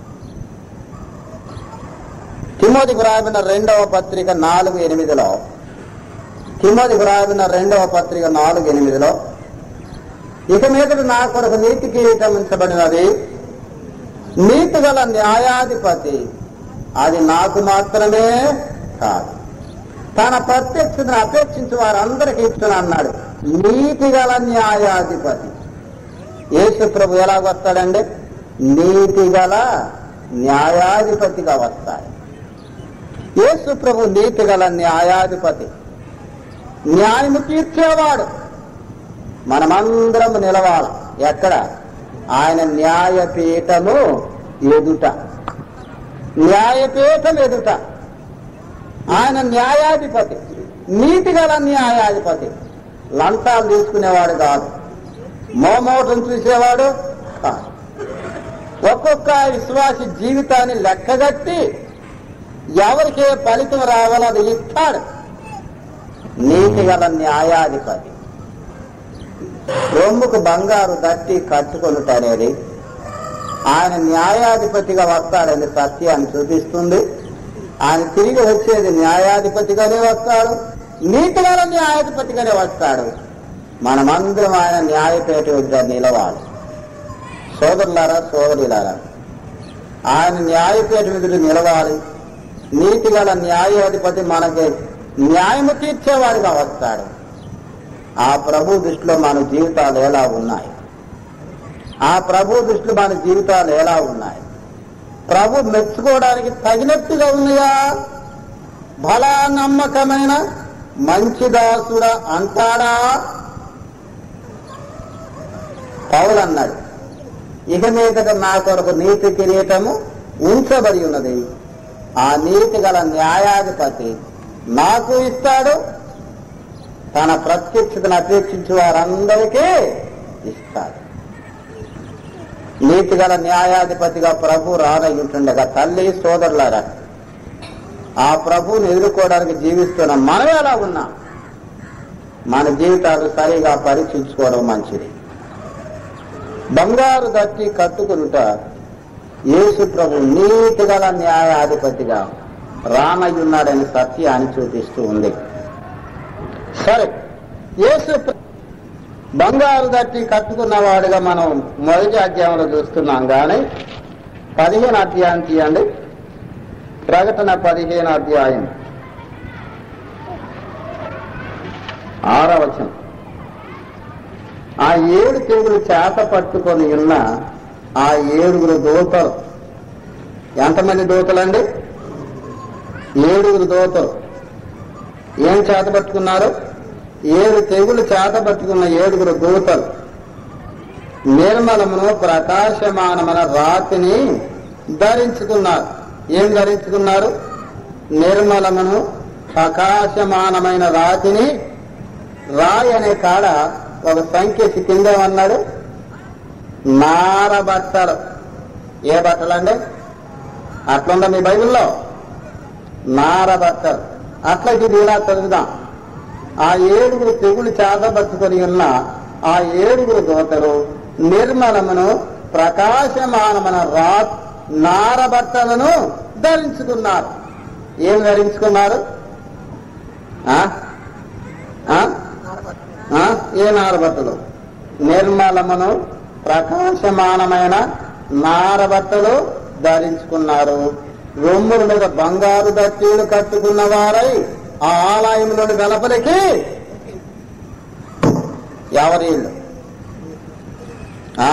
తిమోతికి రాబడిన రెండవ పత్రిక నాలుగు ఎనిమిదిలో తిమోతికి రాబడిన రెండవ పత్రిక నాలుగు ఎనిమిదిలో ఇక మీదట నా కొరకు నీతి కిరీటం ఉంచబడినది నీతి గల న్యాయాధిపతి అది నాకు మాత్రమే కాదు తన ప్రత్యక్షతను అపేక్షించి వారందరికీ ఇచ్చిన అన్నాడు నీతి గల న్యాయాధిపతి యేసు ప్రభు ఎలా వస్తాడండి నీతి గల న్యాయాధిపతిగా వస్తాడు యేసు ప్రభు నీతి గల న్యాయాధిపతి న్యాయము తీర్చేవాడు మనమందరం నిలవాల ఎక్కడ ఆయన న్యాయపీఠము ఎదుట న్యాయపీఠం ఎదుట ఆయన న్యాయాధిపతి నీతి గల న్యాయాధిపతి లంచాలు తీసుకునేవాడు కాదు మోమోటం చూసేవాడు కాదు ఒక్కొక్క విశ్వాసి జీవితాన్ని లెక్కగట్టి ఎవరికి ఏ ఫలితం రావాలో అది ఇస్తాడు నీతి గల న్యాయాధిపతి రొమ్ముకు బంగారు దట్టి కట్టుకొనుట అనేది ఆయన న్యాయాధిపతిగా వస్తాడని సత్యాన్ని చూపిస్తుంది ఆయన తిరిగి వచ్చేది న్యాయాధిపతిగానే వస్తాడు నీతి గల న్యాయాధిపతిగానే వస్తాడు మనమందరం ఆయన న్యాయపేట వద్ద నిలవాలి సోదరులారా సోదరులారా ఆయన న్యాయపేట మీద నిలవాలి నీతి గల న్యాయాధిపతి మనకి న్యాయము తీర్చేవాడిగా వస్తాడు ఆ ప్రభు దృష్టిలో మన జీవితాలు ఎలా ఉన్నాయి ఆ ప్రభు దృష్టిలో మన జీవితాలు ఎలా ఉన్నాయి ప్రభు మెచ్చుకోవడానికి తగినట్టుగా ఉన్నాయా బలా నమ్మకమైన మంచి దాసుడా అంటాడా పౌలు అన్నాడు ఇక మీదట నా కొరకు నీతి కిరీటము ఉంచబడి ఉన్నది ఆ నీతి గల న్యాయాధిపతి నాకు ఇస్తాడు తన ప్రత్యక్షతను అపేక్షించే వారందరికీ ఇస్తాడు నీతి గల న్యాయాధిపతిగా ప్రభు రానయ్యుంటుండగా తల్లి సోదరులారా ఆ ప్రభువుని ఎదుర్కోవడానికి జీవిస్తున్న మనం ఎలా ఉన్నాం మన జీవితాలు సరిగా పరీక్షించుకోవడం మంచిది బంగారు దట్టి కట్టుకునుట యేసు ప్రభు నీతి గల న్యాయాధిపతిగా రానయ్యున్నాడని సత్యాన్ని చూపిస్తూ ఉంది సరే యేసు ప్ర- బంగారు దట్టి కట్టుకున్నవాడుగా మనం మొదటి అధ్యాయంలో చూస్తున్నాం కానీ పదిహేను అధ్యాయం తీయండి ప్రకటన పదిహేను అధ్యాయం ఆరవచనం ఆ ఏడు తెగులు చేత పట్టుకొని ఉన్న ఆ ఏడుగురు దూతలు ఎంతమంది దూతలండి ఏడుగురు దూతలు ఏం చేత పట్టుకున్నారు ఏడు తెగులు చేత పట్టుకున్న ఏడుగురు దూతలు నిర్మలమును ప్రకాశమానమైన రాతిని ధరించుకున్నారు ఏం ధరించుకున్నారు నిర్మలమును ప్రకాశమానమైన రాతిని రాయి అనే కాడ ఒక సంఖ్యసి కింద ఏమన్నాడు నార బట్టలు ఏ బట్టలండి అట్లుందా మీ బైబిల్లో నార బట్టలు అట్లా ఇది ఇలా చదువుదాం ఆ ఏడుగురు తెగులు చేతబట్టుకొని ఉన్న ఆ ఏడుగురు దోతలు నిర్మలమును ప్రకాశమానమైన రా నార బట్టలను ధరించుకున్నారు ఏం ధరించుకున్నారు ఆ? ఆ? ఆ? ఏ నారబట్టలు నిర్మలమును ప్రకాశమానమైన నారబట్టలు ధరించుకున్నారు రొమ్ముల మీద బంగారు దట్టీలు కట్టుకున్న వారై ఆ ఆలయంలోని వెలపలికి ఎవరీళ్ళు ఆ?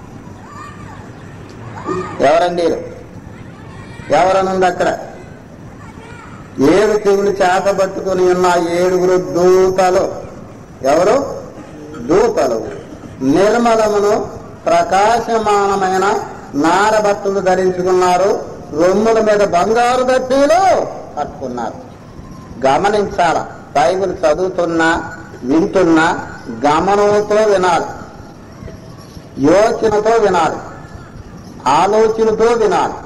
ఎవరండి వీళ్ళు? ఎవరనుంది అక్కడ ఏడు తెగులు చేత పట్టుకుని ఉన్న ఏడుగురు దూతలు ఎవరు దూతలు నిర్మలమును ప్రకాశమానమైన నారబట్టలు ధరించుకున్నారు రొమ్ముల మీద బంగారు దట్టీలు కట్టుకున్నారు గమనించాల బైబిల్ చదువుతున్నా వింటున్నా గమనంతో వినాలి యోచనతో వినాలి ఆలోచనతో వినాలి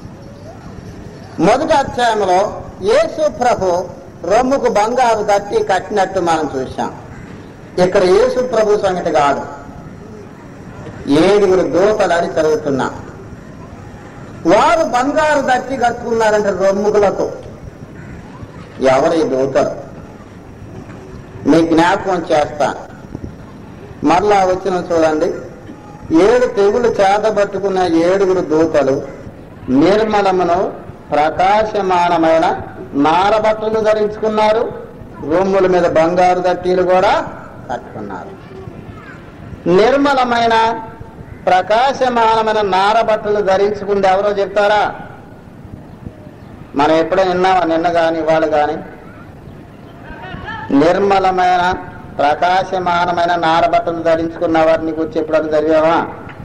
మొదటి అధ్యాయంలో యేసు ప్రభు రొమ్ముకు బంగారు దట్టి కట్టినట్టు మనం చూశాం ఇక్కడ యేసు ప్రభు సంగతి కాదు ఏడుగురు దూతలు అని చదువుతున్నాం వారు బంగారు దట్టి కట్టుకున్నారంటే రొమ్ముకులతో ఎవరి దూతలు మీ జ్ఞాపకం చేస్తాను మరలా వచ్చిన చూడండి ఏడు తెగులు చేతబట్టుకున్న ఏడుగురు దూతలు నిర్మలమును ప్రకాశమానమైన నారబట్టలు ధరించుకున్నారు రొమ్ముల మీద బంగారు దట్టీలు కూడా కట్టుకున్నారు నిర్మలమైన ప్రకాశమానమైన నారబట్టలు ధరించుకుంది ఎవరో చెప్తారా మనం ఎప్పుడైనా విన్నామా నిన్న కాని వాళ్ళు కాని నిర్మలమైన ప్రకాశమానమైన నారబట్టలు ధరించుకున్న వారిని గురించి ఎప్పుడైనా చదివావా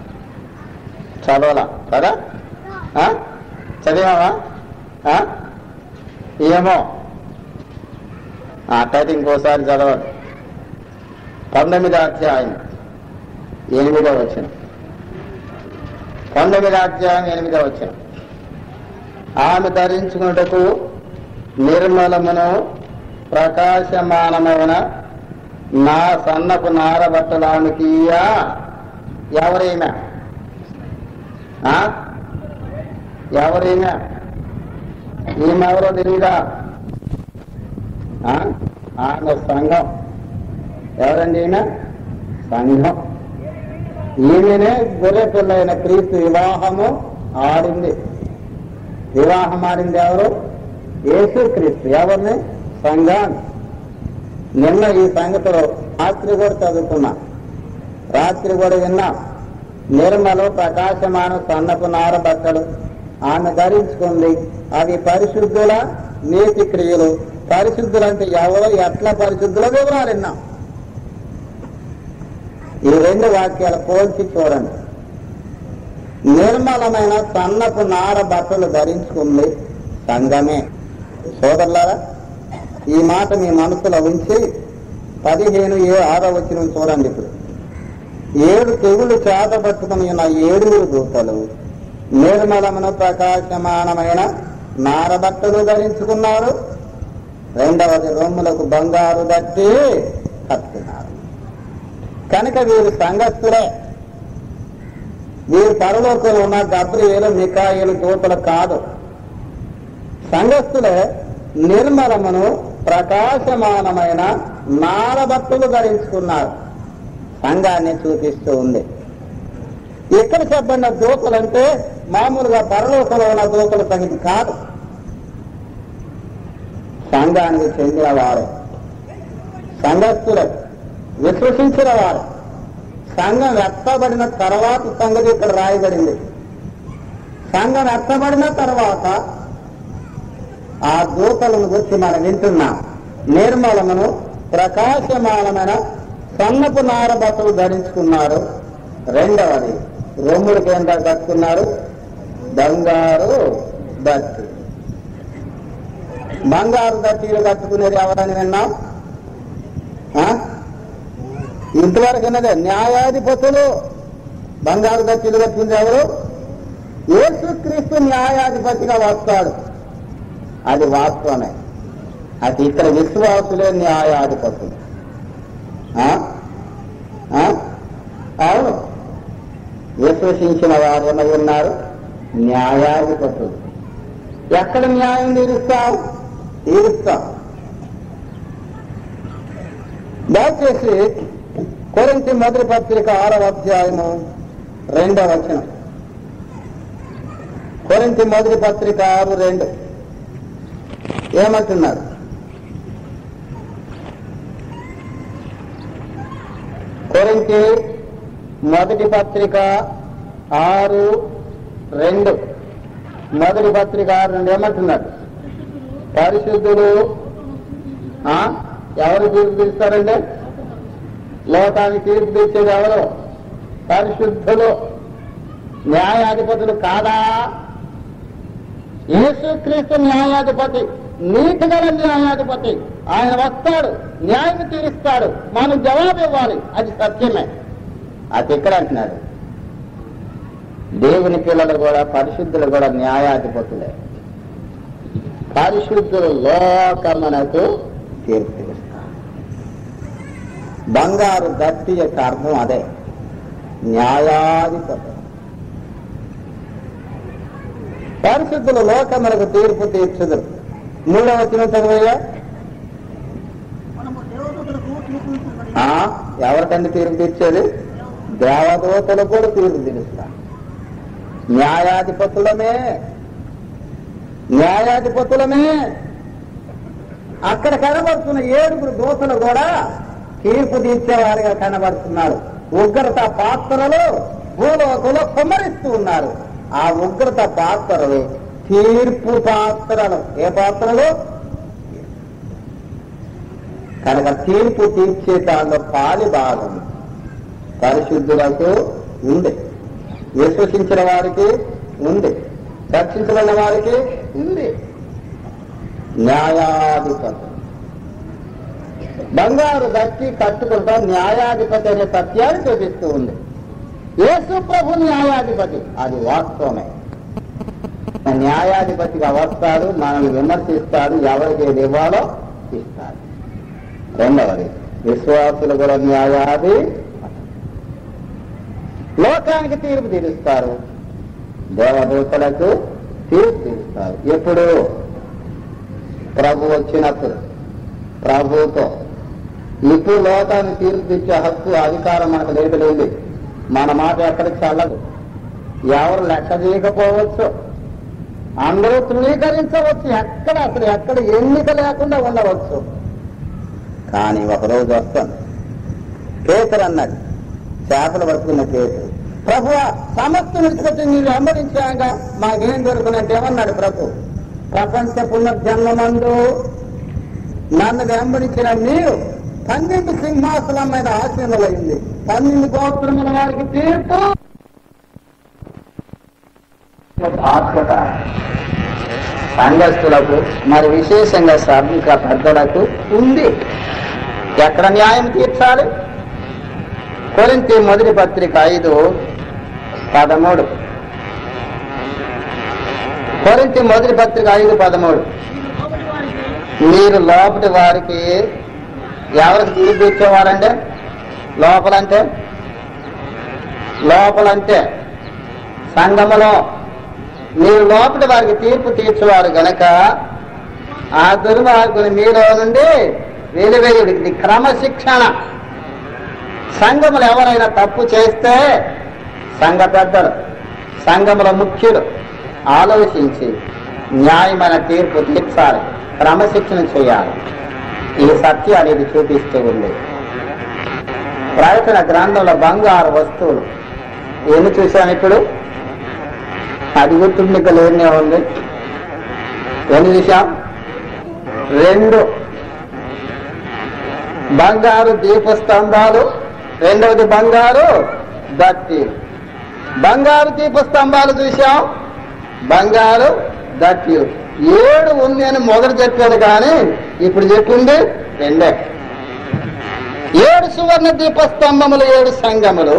చదవలా కదా ఆ? చదివావా ఆ? ఏమో అట్టయితే ఇంకోసారి చదవండి పంతొమ్మిదో అధ్యాయం ఎనిమిదో వచ్చిన పంతొమ్మిదో అధ్యాయం ఎనిమిదో వచ్చిన ఆమె ధరించుకున్నటకు నిర్మలమును ప్రకాశమానమైన నా సన్నపు నారబట్టలు ఆమెకి ఇయ్యా ఎవరేమే ఆ? ఎవరేమే ఈమె ఎవరో తెలియదా ఆ? ఆమె సంఘం ఎవరండి ఈమె సంఘం ఈమెనే గొర్రె పిల్ల అయిన క్రీస్తు వివాహము ఆడింది వివాహం ఆడింది ఎవరు యేసు క్రీస్తు ఎవరిని సంఘాన్ని నిన్న ఈ సంగతిలో రాత్రి కూడా చదువుకున్నా రాత్రి కూడా విన్నా నిర్మలు ప్రకాశమాన సన్నపు నార బట్టలు ఆమె ధరించుకుంది అవి పరిశుద్ధుల నీతి క్రియలు పరిశుద్ధులంటే ఎవరో ఎట్లా పరిశుద్ధుల వివరాలు విన్నాం ఈ రెండు వాక్యాలు పోల్చి చూడండి నిర్మలమైన సన్నపు నార బట్టలు ధరించుకుంది సంఘమే సోదరులారా ఈ మాట మీ మనసులో ఉంచి పదిహేను ఏ ఆరో వచ్చిన చూడండి ఇప్పుడు ఏడు తెగులు చేత పట్టుకుని ఉన్న ఏడుగురు దూతలు నిర్మలమును ప్రకాశమానమైన నారబట్టలు ధరించుకున్నారు రెండవది రొమ్ములకు బంగారు దట్టి కట్టుకున్నారు కనుక వీరు సంగస్తులే వీరు పరలోకంలో ఉన్న గబ్రియేలు మికాయిలు దూతలు కాదు సంఘస్థులే నిర్మలమును ప్రకాశమానమైన నారబట్టలు ధరించుకున్నారు సంఘాన్ని చూపిస్తూ ఉంది ఇక్కడ చెప్పబడిన దూతలంటే మామూలుగా పరలోకంలో ఉన్న దూతల సంగతి కాదు సంఘానికి చెందిన వారు సంఘస్థులు విశ్వసించిన వారు సంఘం ఎత్తబడిన తర్వాత సంగతి ఇక్కడ రాయబడింది సంఘం ఎత్తబడిన తర్వాత ఆ దూతలను గురించి మనం వింటున్నాం నిర్మలమును ప్రకాశమానమైన సన్నపు నార బట్టలు ధరించుకున్నారు రెండవది రొమ్ముడు కేంద్ర కట్టుకున్నారు బంగారు దట్టి బంగారు దట్టీలు కట్టుకునేది ఎవరని విన్నాం ఆ? ఇంతవరకు ఉన్నదే న్యాయాధిపతులు బంగారు దట్టీలు కట్టుకుంది ఎవరు యేసుక్రీస్తు న్యాయాధిపతిగా వస్తాడు అది వాస్తవమే అది ఇక్కడ విశ్వాసులే న్యాయాధిపతులు ఆ? ఆ? అవును విశ్వసించిన వారు ఏమై ఉన్నారు న్యాయాధిపతులు ఎక్కడ న్యాయం తీరుస్తాం తీరుస్తాం దయచేసి కొరింతి మొదటి పత్రిక ఆరవ అధ్యాయము రెండవ వచనం కొరింతి మొదటి పత్రిక ఆరు రెండు ఏమంటున్నారు కొరింతి మొదటి పత్రిక ఆరు రెండు మొదటి పత్రిక ఆరు రెండు ఏమంటున్నారు పరిశుద్ధులు ఆ? ఎవరు తీర్పు తీస్తారండి లోకానికి తీర్పు తెచ్చేది ఎవరు పరిశుద్ధులు న్యాయాధిపతులు కాదా యేసుక్రీస్తు న్యాయాధిపతి నీతి గల న్యాయాధిపతి ఆయన వస్తాడు న్యాయం తీరుస్తాడు మనం జవాబు ఇవ్వాలి అది సత్యమే అది ఇక్కడ అంటున్నాడు దేవుని పిల్లలు కూడా పరిశుద్ధులు కూడా న్యాయాధిపతులే పరిశుద్ధులు లోకమునకు తీర్పు తీరుస్తారు బంగారు గట్టి యొక్క అర్థం అదే న్యాయాధిపతి పరిశుద్ధులు లోకములకు తీర్పు తీర్చుదురు మూడవ వచ్చిన చదువుగా మనము దేవదూతలకు తీర్పు ఇచ్చుకొని ఆ, ఎవరికండి తీర్పు తీర్చేది దేవదూతలు కూడా తీర్పు తీరుస్తా న్యాయాధిపతులమే న్యాయాధిపతులమే అక్కడ కనబడుతున్న ఏడుగురు దూతలు కూడా తీర్పు తీర్చేవారిగా కనబడుతున్నారు ఉగ్రత పాత్రలు భూలోకంలో కుమ్మరిస్తూ ఉన్నారు ఆ ఉగ్రత పాత్రలు తీర్పు పాత్రలు ఏ పాత్రలు కనుక తీర్పు తీర్చే దానిలో పాలి భాగం పరిశుద్ధులకు ఉంది విశ్వసించిన వారికి ఉంది రక్షించబడిన వారికి ఉంది న్యాయాధిపతి బంగారు దక్కి కట్టుకుంటా న్యాయాధిపతి అనే సత్యాన్ని చూపిస్తూ ఉంది యేసు ప్రభు న్యాయాధిపతి అది వాస్తవమే న్యాయాధిపతిగా వస్తాడు మనల్ని విమర్శిస్తాడు ఎవరికి ఏది ఇవ్వాలో ఇస్తాడు రెండవది విశ్వాసులు కూడా న్యాయాది లోకానికి తీర్పు తీరుస్తారు దేవదూతలకు తీర్పు తీరుస్తారు ఎప్పుడు ప్రభు వచ్చినప్పుడు ప్రభుతో ఇప్పుడు లోకానికి తీర్పు తెచ్చే హక్కు అధికారం మనకు లేదు లేదు మన మాట ఎక్కడికి చల్లదు ఎవరు లెక్క చేయకపోవచ్చు అందరూ తృణీకరించవచ్చు ఎక్కడ అసలు ఎక్కడ ఎన్నిక లేకుండా ఉండవచ్చు కానీ ఒకరోజు వస్తాను పేతురు అన్నాడు చేపలు పట్టుకున్న పేతురు ప్రభు సమస్త విడిచిపెట్టి మీరు వెంబడించాక మాకేం దొరుకునంటే ఏమన్నాడు ప్రభు ప్రపంచ పునర్జన్మమందు నన్ను వెంబడించిన మీరు పన్నెండు సింహాసనం మీద ఆశీనులైంది పన్నెండు గోత్రముల వారికి తీర్పు ఆత్మత సంఘస్థులకు మరి విశేషంగా శ్రామిక పెద్దలకు ఉంది ఎక్కడ న్యాయం తీర్చాలి కొరింతి మొదటి పత్రిక ఐదు పదమూడు కొరింతి మొదటి పత్రిక ఐదు పదమూడు లోపలి వారికి మీరు లోపటి వారికి ఎవరికి తీర్పు ఇచ్చేవారంటే లోపలంటే లోపలంటే సంఘములో మీరు లోపటి వారికి తీర్పు తీర్చేవారు గనక ఆ దుర్మార్గుని మీలో నుండి వెలివేయుడు ఇది క్రమశిక్షణ సంఘములు ఎవరైనా తప్పు చేస్తే సంఘ పెద్దలు సంఘముల ముఖ్యులు ఆలోచించి న్యాయమైన తీర్పు తీర్చాలి క్రమశిక్షణ చేయాలి ఈ సత్యాన్ని ఇది చూపిస్తూ ఉంది ప్రయత్న గ్రంథంలో బంగారు వస్తువులు ఏమి చూశాను ఇప్పుడు అది గుర్తుండిక లేనే ఉంది ఎన్ని చూశాం రెండు బంగారు దీపస్తంభాలు రెండవది బంగారు దట్టి బంగారు దీపస్తంభాలు చూశాం బంగారు దట్టి ఏడు ఉంది అని మొదలు చెప్పాడు కానీ ఇప్పుడు చెప్పింది రెండే ఏడు సువర్ణ దీపస్తంభములు ఏడు సంగములు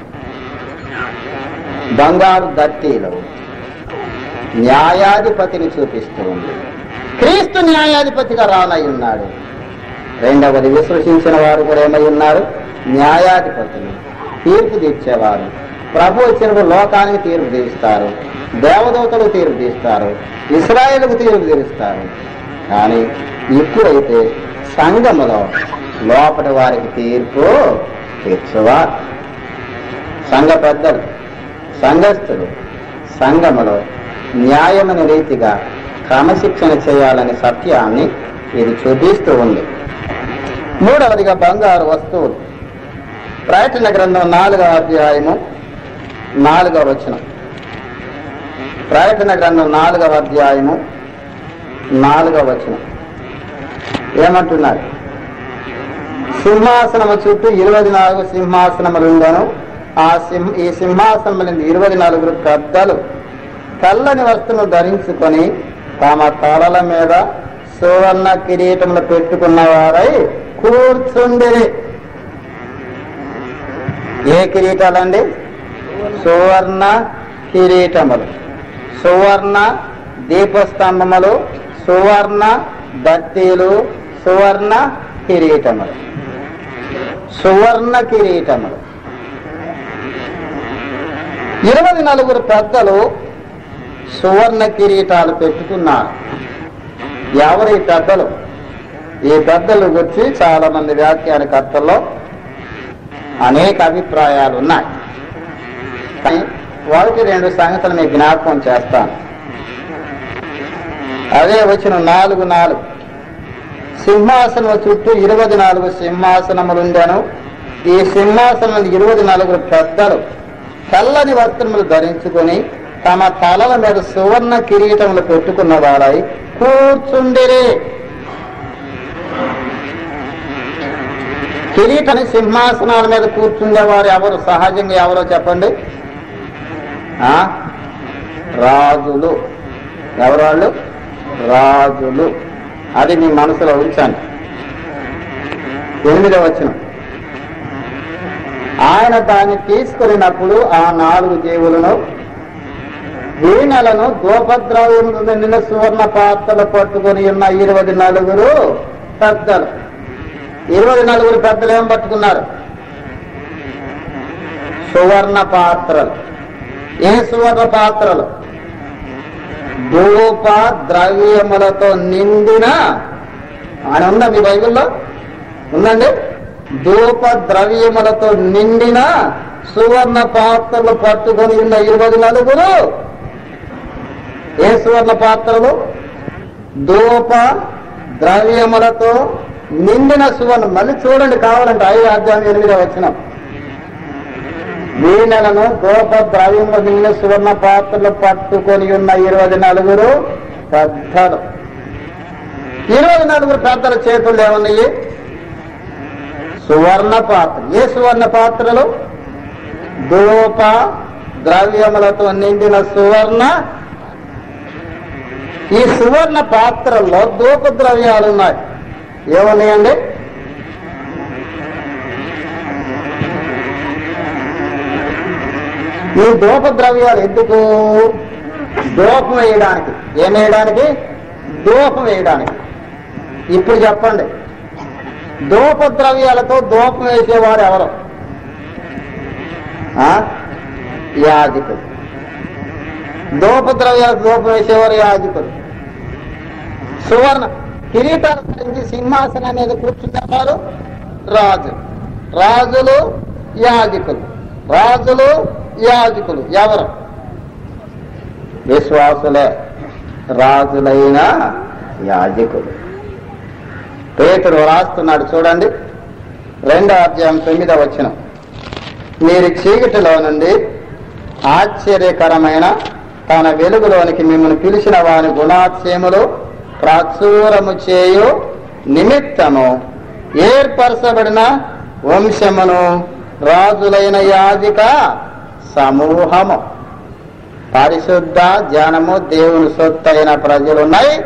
బంగారు దట్టీలు న్యాయాధిపతిని చూపిస్తూ ఉంది క్రీస్తు న్యాయాధిపతిగా రానై ఉన్నాడు రెండవది విశ్వసించిన వారు కూడా ఏమై ఉన్నారు న్యాయాధిపతులు తీర్పు తీర్చేవారు ప్రభు వచ్చినప్పుడు లోకానికి తీర్పు తీస్తారు దేవదూతలు తీర్పు తీస్తారు ఇస్రాయేల్కు తీర్పు తీరుస్తారు కానీ ఇప్పుడైతే సంఘములో లోపటి వారికి తీర్పు తీర్చువారు సంఘ పెద్దలు సంఘస్థులు సంఘములో న్యాయమైన రీతిగా క్రమశిక్షణ చేయాలనే సత్యాన్ని ఇది చూపిస్తూ ఉంది మూడవదిగా బంగారు వస్తువులు ప్రకటన గ్రంథం నాలుగవ అధ్యాయము నాలుగవ వచనం ప్రకటన గ్రంథం నాలుగవ అధ్యాయము నాలుగవ వచనం ఏమంటున్నారు సింహాసనము చుట్టూ ఇరవై నాలుగు సింహాసనములుండను ఆ సింహ ఈ సింహాసనముల ఇరవై నలుగురు పెద్దలు తెల్లని వస్తువులు ధరించుకొని తమ తలల మీద సువర్ణ కిరీటములు పెట్టుకున్న వారై కూర్చుండిరి ఏ కిరీటాలండి సువర్ణ కిరీటములు సువర్ణ దీపస్తంభములు సువర్ణ దత్తీలు సువర్ణ కిరీటములు సువర్ణ కిరీటములు ఇరవై నలుగురు పెద్దలు సువర్ణ కిరీటాలు పెట్టుకున్నారు ఎవరు ఈ పెద్దలు ఈ పెద్దలు గురించి చాలా మంది వ్యాఖ్యానకర్తల్లో అనేక అభిప్రాయాలు ఉన్నాయి కానీ వారికి రెండు సంగతులు మీకు జ్ఞాపకం చేస్తాను అదే వచ్చిన నాలుగు నాలుగు సింహాసనం చుట్టూ ఇరవై నాలుగు సింహాసనములుండెను ఈ సింహాసనం ఇరవై నలుగురు పెద్దలు తెల్లని వస్త్రములు ధరించుకొని తమ తలల మీద సువర్ణ కిరీటములు పెట్టుకున్న వారై కూర్చుండిరి కిరీటని సింహాసనాల మీద కూర్చుండేవారు ఎవరు సహజంగా ఎవరో చెప్పండి ఆ? రాజులు ఎవరు వాళ్ళు రాజులు అది మీ మనసులో ఉంచండి ఎనిమిదవ వచ్చిన ఆయన దాన్ని తీసుకున్నప్పుడు ఆ నాలుగు జీవులను వీణలను గోపద్రవ్యములు నిండిన సువర్ణ పాత్రలు పట్టుకొని ఉన్న ఇరవై నలుగురు పెద్దలు ఇరవై నలుగురు పెద్దలు ఏం పట్టుకున్నారు సువర్ణ పాత్రలు ఏ సువర్ణ పాత్రలు ధూప ద్రవ్యములతో నిండిన అని ఉందా మీ బైబిల్లో ఉందండి ధూప ద్రవ్యములతో నిండిన సువర్ణ పాత్రలు పట్టుకొని ఉన్న ఇరవై నలుగురు ఏ సువర్ణ పాత్రలు ధూప ద్రవ్యములతో నిండిన సువర్ణ మళ్ళీ చూడండి కావాలంటే ఐదు అధ్యాయం ఎనిమిదో వచ్చిన వీణలను గోప ద్రవ్యములు నిండిన సువర్ణ పాత్రలు పట్టుకొని ఉన్న ఇరవై నలుగురు పెద్దలు ఇరవై నలుగురు పెద్దల చేతులు ఏమున్నాయి సువర్ణ పాత్ర ఏ సువర్ణ పాత్రలు ధూప ద్రవ్యములతో నిండిన సువర్ణ ఈ సువర్ణ పాత్రల్లో ధూప ద్రవ్యాలు ఉన్నాయి ఏమున్నాయండి ఈ ధూప ద్రవ్యాలు ఎందుకు ధూపం వేయడానికి ఏం వేయడానికి ధూపం వేయడానికి ఇప్పుడు చెప్పండి ధూప ద్రవ్యాలతో ధూపం వేసేవారు ఎవరు ఆ? యాజకుడు ధూప ద్రవ్యాలకు ధూపం వేసేవారు యాజకుడు సువర్ణ కిరీటాలు ధరించి సింహాసనం మీద కూర్చునేవారు రాజు రాజులు యాజకులు రాజులు యాజకులు ఎవరు విశ్వాసులే రాజులైన యాజకులు పేతుడు రాస్తున్నాడు చూడండి రెండో అధ్యాయం తొమ్మిదో వచ్చిన మీరు చీకటిలో నుండి ఆశ్చర్యకరమైన తన వెలుగులోనికి మిమ్మల్ని పిలిచిన వారి గుణాత్యములు ప్రాచురము చేయు నిమిత్తము ఏర్పరచబడిన వంశమును రాజులైన యాజిక సమూహము పరిశుద్ధ జనము దేవుని సొత్తైన ప్రజలున్నాయి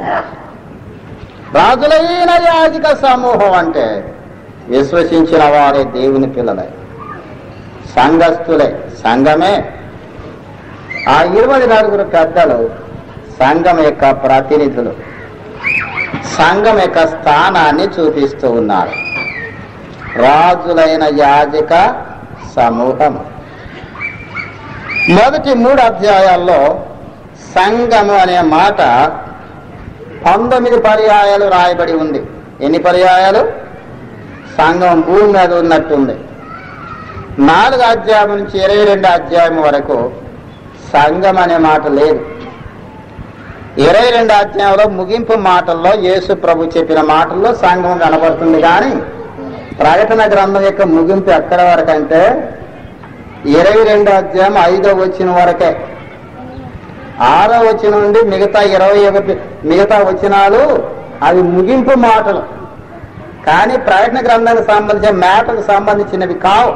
రాజులైన యాజిక సమూహం అంటే విశ్వసించిన వారే దేవుని పిల్లలే సంఘస్థులే సంఘమే ఆ ఇరవై నలుగురు పెద్దలు సంఘం యొక్క ప్రతినిధులు సంఘం యొక్క స్థానాన్ని చూపిస్తూ ఉన్నారు రాజులైన యాజక సమూహం మొదటి మూడు అధ్యాయాల్లో సంఘము అనే మాట పంతొమ్మిది పర్యాయాలు రాయబడి ఉంది ఎన్ని పర్యాయాలు సంఘం భూమి మీద ఉన్నట్టుంది నాలుగు అధ్యాయం నుంచి ఇరవై రెండు అధ్యాయం వరకు సంఘం అనే మాట లేదు ఇరవై రెండు అధ్యాయంలో ముగింపు మాటల్లో యేసు ప్రభు చెప్పిన మాటల్లో సంఘం కనబడుతుంది కానీ ప్రకటన గ్రంథం యొక్క ముగింపు ఎక్కడ వరకు అంటే ఇరవై రెండు అధ్యాయం ఐదో వచ్చిన వరకే ఆరో వచ్చిన నుండి మిగతా ఇరవై ఒకటి మిగతా వచ్చినాలు అవి ముగింపు మాటలు కానీ ప్రకటన గ్రంథానికి సంబంధించిన మ్యాటర్కు సంబంధించినవి కావు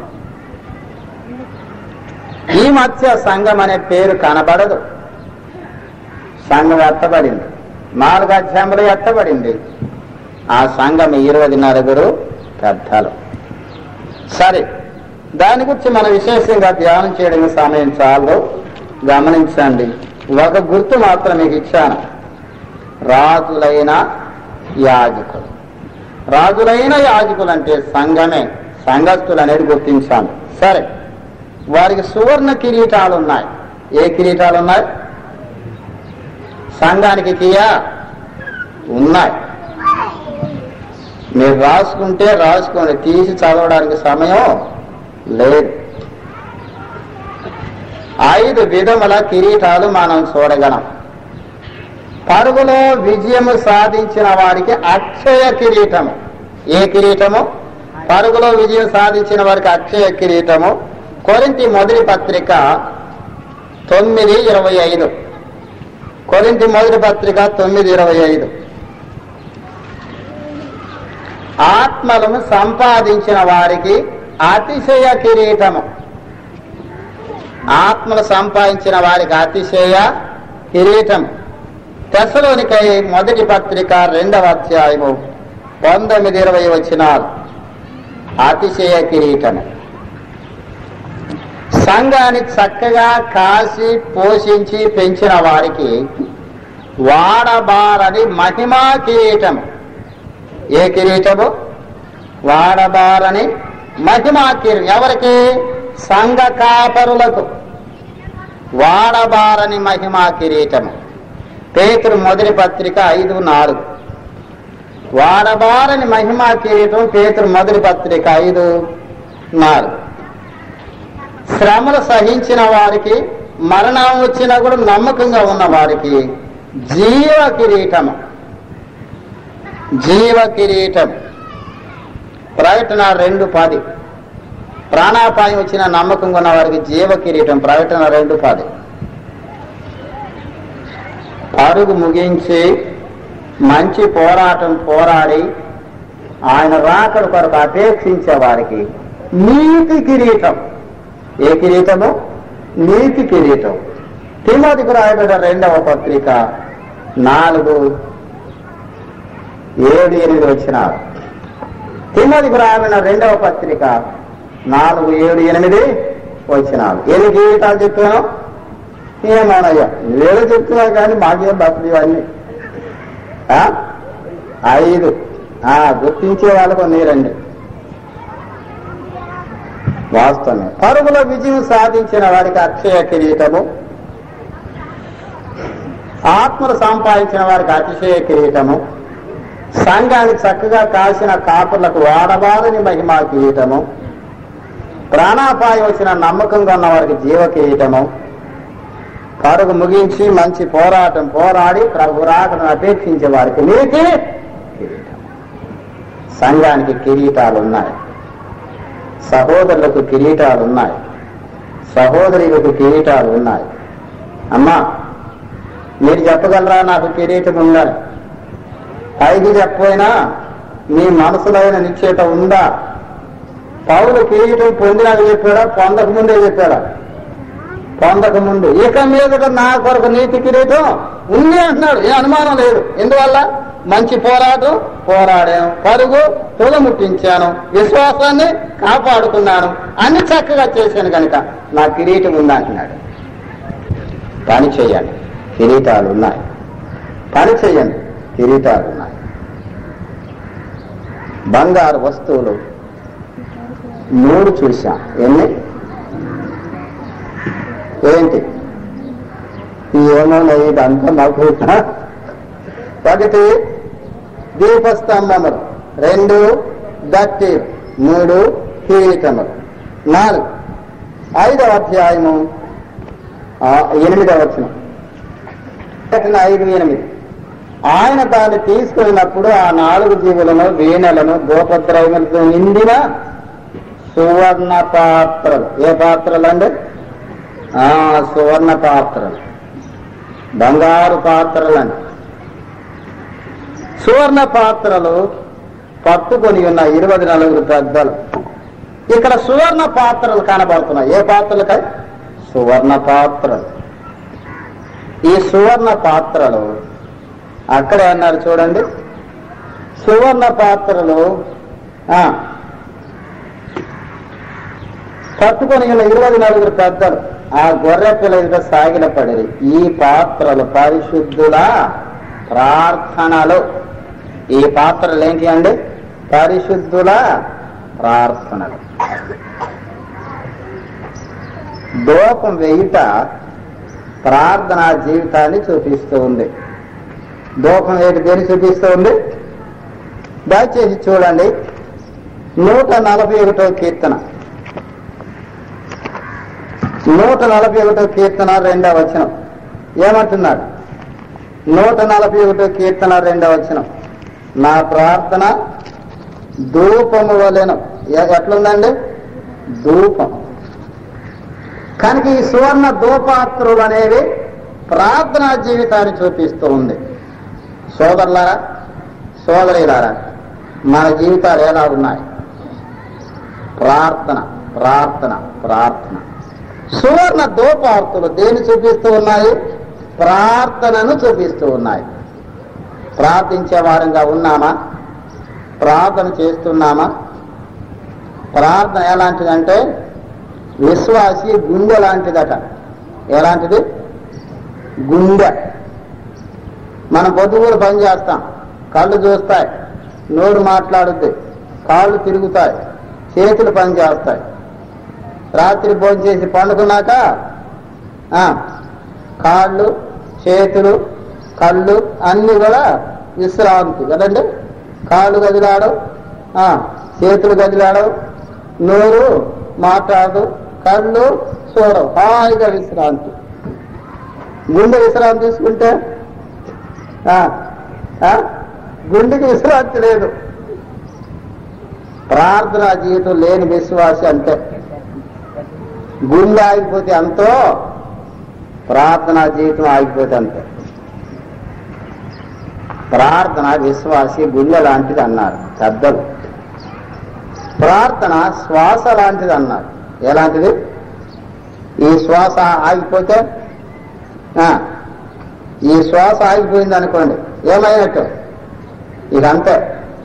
ఈ మధ్య సంఘం అనే పేరు కనబడదు సంఘం ఎత్తబడింది నాలుగు అధ్యాయంలో ఎత్తబడింది ఆ సంఘం ఇరవై నలుగురు పెద్దలు సరే దాని గురించి మనం విశేషంగా ధ్యానం చేయడానికి సమయం చాలు గమనించండి ఒక గుర్తు మాత్రం మీకు ఇచ్చాను రాజులైన యాజకులు రాజులైన యాజకులు అంటే సంఘమే సంఘస్థులు అనేది గుర్తించాను సరే వారికి సువర్ణ కిరీటాలు ఉన్నాయి ఏ కిరీటాలు ఉన్నాయి సంఘానికి కియా ఉన్నాయి మీరు రాసుకుంటే రాసుకోండి తీసి చదవడానికి సమయం లేదు ఐదు విధముల కిరీటాలు మనం చూడగలం పరుగులో విజయము సాధించిన వారికి అక్షయ కిరీటము ఏ కిరీటము పరుగులో విజయం సాధించిన వారికి అక్షయ కిరీటము కొరింతి మొదటి పత్రిక తొమ్మిది ఇరవై ఐదు కొరింతి మొదటి పత్రిక తొమ్మిది ఇరవై ఐదు ఆత్మలను సంపాదించిన వారికి అతిశయ కిరీటము ఆత్మలు సంపాదించిన వారికి అతిశయ కిరీటం తెసలోనికై మొదటి పత్రిక రెండవ అధ్యాయము పంతొమ్మిది ఇరవై వచ్చినారు అతిశయ కిరీటము సంఘాన్ని చక్కగా కాసి పోషించి పెంచిన వారికి వాడబారని మహిమా కిరీటం ఏ కిరీటము వాడబారని మహిమా కిరీటం ఎవరికి సంఘ కాపరులకు వాడబారని మహిమా కిరీటము పేతురు మొదటి పత్రిక ఐదు నాలుగు వాడబారని మహిమా కిరీటం పేతురు మొదటి పత్రిక ఐదు నాలుగు శ్రమలు సహించిన వారికి మరణం వచ్చినా కూడా నమ్మకంగా ఉన్న వారికి జీవ కిరీటము జీవ కిరీటం ప్రకటన రెండు పది ప్రాణాపాయం వచ్చిన నమ్మకంగా ఉన్న వారికి జీవ కిరీటం ప్రకటన రెండు పది పరుగు ముగించి మంచి పోరాటం పోరాడి ఆయన రాకడ కొరకు అపేక్షించే వారికి నీతి కిరీటం ఏ కిరీటము నీతి కిరీటం తిమోతికి రాయబడిన రెండవ పత్రిక నాలుగు ఏడు ఎనిమిది వచ్చినారు తిమోతికి రాయబడిన రెండవ పత్రిక నాలుగు ఏడు ఎనిమిది వచ్చినారు ఎన్ని కిరీటాలు చెప్పాను ఏమోనయ్యా నువ్వేదో చెప్తున్నావు కానీ మాకేం బతులు ఇవన్నీ ఆ? ఐదు ఆ, గుర్తించే వాళ్ళకు నీరండి వాస్తవమే పరుగులో విజయం సాధించిన వారికి అక్షయ కిరీటము ఆత్మను సంపాదించిన వారికి అతిశయ కిరీటము సంఘానికి చక్కగా కాసిన కాపులకు వాడబారని మహిమా కిరీటము ప్రాణాపాయం వచ్చిన నమ్మకంగా ఉన్న వారికి జీవ కిరీటము పరుగు ముగించి మంచి పోరాటం పోరాడి ప్రభు రాకను అపేక్షించే వారికి నీతి కిరీటం సంఘానికి కిరీటాలు ఉన్నాయి సహోదరులకు కిరీటాలు ఉన్నాయి సహోదరులకు కిరీటాలు ఉన్నాయి అమ్మా మీరు చెప్పగలరా నాకు కిరీటం ఉండాలి పైకి చెప్పపోయినా మీ మనసులో అయిన నిశ్చేత ఉందా పౌలు కిరీటం పొందినాక చెప్పాడా పొందక ముందే చెప్పాడా పొందక ముందు ఇక మీదట నా కొరకు నీతి కిరీటం ఉంది అంటున్నాడు ఏ అనుమానం లేదు ఎందువల్ల మంచి పోరాటం పోరాడాను పరుగు తులముట్టించాను విశ్వాసాన్ని కాపాడుకున్నాను అన్ని చక్కగా చేశాను కనుక నా కిరీటం ఉంది అంటున్నాడు పని చేయండి కిరీటాలు ఉన్నాయి పని చేయండి కిరీటాలు ఉన్నాయి బంగారు వస్తువులు మూడు చూశాం ఎన్ని ఏంటి ఏమో ఇదంతా మాకు ఒకటి దీపస్తంభములు రెండు గట్టి మూడు కిరీటములు నాలుగు ఐదవ అధ్యాయము ఆ, ఎనిమిదవ వచనం కట్టిన ఐదు ఎనిమిది ఆయన దాన్ని తీసుకెళ్ళినప్పుడు ఆ నాలుగు జీవులను వీణలను గోపద్రవ్యములతో నిండిన సువర్ణ పాత్రలు ఏ పాత్రలు అండి ఆ సువర్ణ పాత్రలు బంగారు పాత్రలు అండి సువర్ణ పాత్రలు పట్టుకొని ఉన్న ఇరవై నలుగురు పెద్దలు ఇక్కడ సువర్ణ పాత్రలు కనబడుతున్నాయి ఏ పాత్రలకై సువర్ణ పాత్రలు ఈ సువర్ణ పాత్రలు అక్కడే అన్నారు చూడండి సువర్ణ పాత్రలు ఆ, పట్టుకొని ఉన్న ఇరవై నలుగురు పెద్దలు ఆ గొర్రె పిల్ల ఎదుట సాగిల పడిరి ఈ పాత్రలు పరిశుద్ధుల ప్రార్థనలు ఈ పాత్రలు ఏంటి అండి పరిశుద్ధుల ప్రార్థనలు దూపం వేయుట ప్రార్థనా జీవితాన్ని చూపిస్తూ ఉంది దూపం వేయట దేని చూపిస్తూ ఉంది దయచేసి చూడండి నూట నలభై ఒకటో కీర్తన నూట నలభై ఒకటో కీర్తన రెండవ వచనం ఏమంటున్నాడు నూట నలభై ఒకటో కీర్తన రెండవ వచనం నా ప్రార్థన ధూపము వలెను ఎ- ఎట్లుందండి ధూపం కనుక ఈ సువర్ణ ధూపాత్రులు అనేవి ప్రార్థనా జీవితాన్ని చూపిస్తూ ఉంది సోదరులారా సోదరిలారా మన జీవితాలు ఎలా ఉన్నాయి ప్రార్థన ప్రార్థన ప్రార్థన సువర్ణ దోపార్తులు దేని చూపిస్తూ ఉన్నాయి ప్రార్థనను చూపిస్తూ ఉన్నాయి ప్రార్థించే వారంగా ఉన్నామా ప్రార్థన చేస్తున్నామా ప్రార్థన ఎలాంటిదంటే విశ్వాసి గుండె లాంటిదట ఎలాంటిది గుండె మనం పొద్దుగూరు పని చేస్తాం కళ్ళు చూస్తాయి నోరు మాట్లాడుద్ది కాళ్ళు తిరుగుతాయి చేతులు పని చేస్తాయి రాత్రి భోజనం చేసి పండుకున్నాక ఆ, కాళ్ళు చేతులు కళ్ళు అన్ని కూడా విశ్రాంతి కదండి కాళ్ళు కదిలాడు ఆ, చేతులు కదిలాడు నోరు మాట్లాడు కళ్ళు చూడవు హాయిగా విశ్రాంతి గుండె విశ్రాంతి తీసుకుంటే ఆ, ఆ, గుండెకి విశ్రాంతి లేదు ప్రార్థనా జీవితం లేని విశ్వాసి అంతే గుండె ఆగిపోతే అంతో ప్రార్థనా జీవితం ఆగిపోతే అంతే ప్రార్థన విశ్వాసి గుండె లాంటిది అన్నారు పెద్దలు ప్రార్థన శ్వాస లాంటిది అన్నారు ఎలాంటిది ఈ శ్వాస ఆగిపోతే ఆ, ఈ శ్వాస ఆగిపోయింది అనుకోండి ఏమైనట్టు ఇక అంతే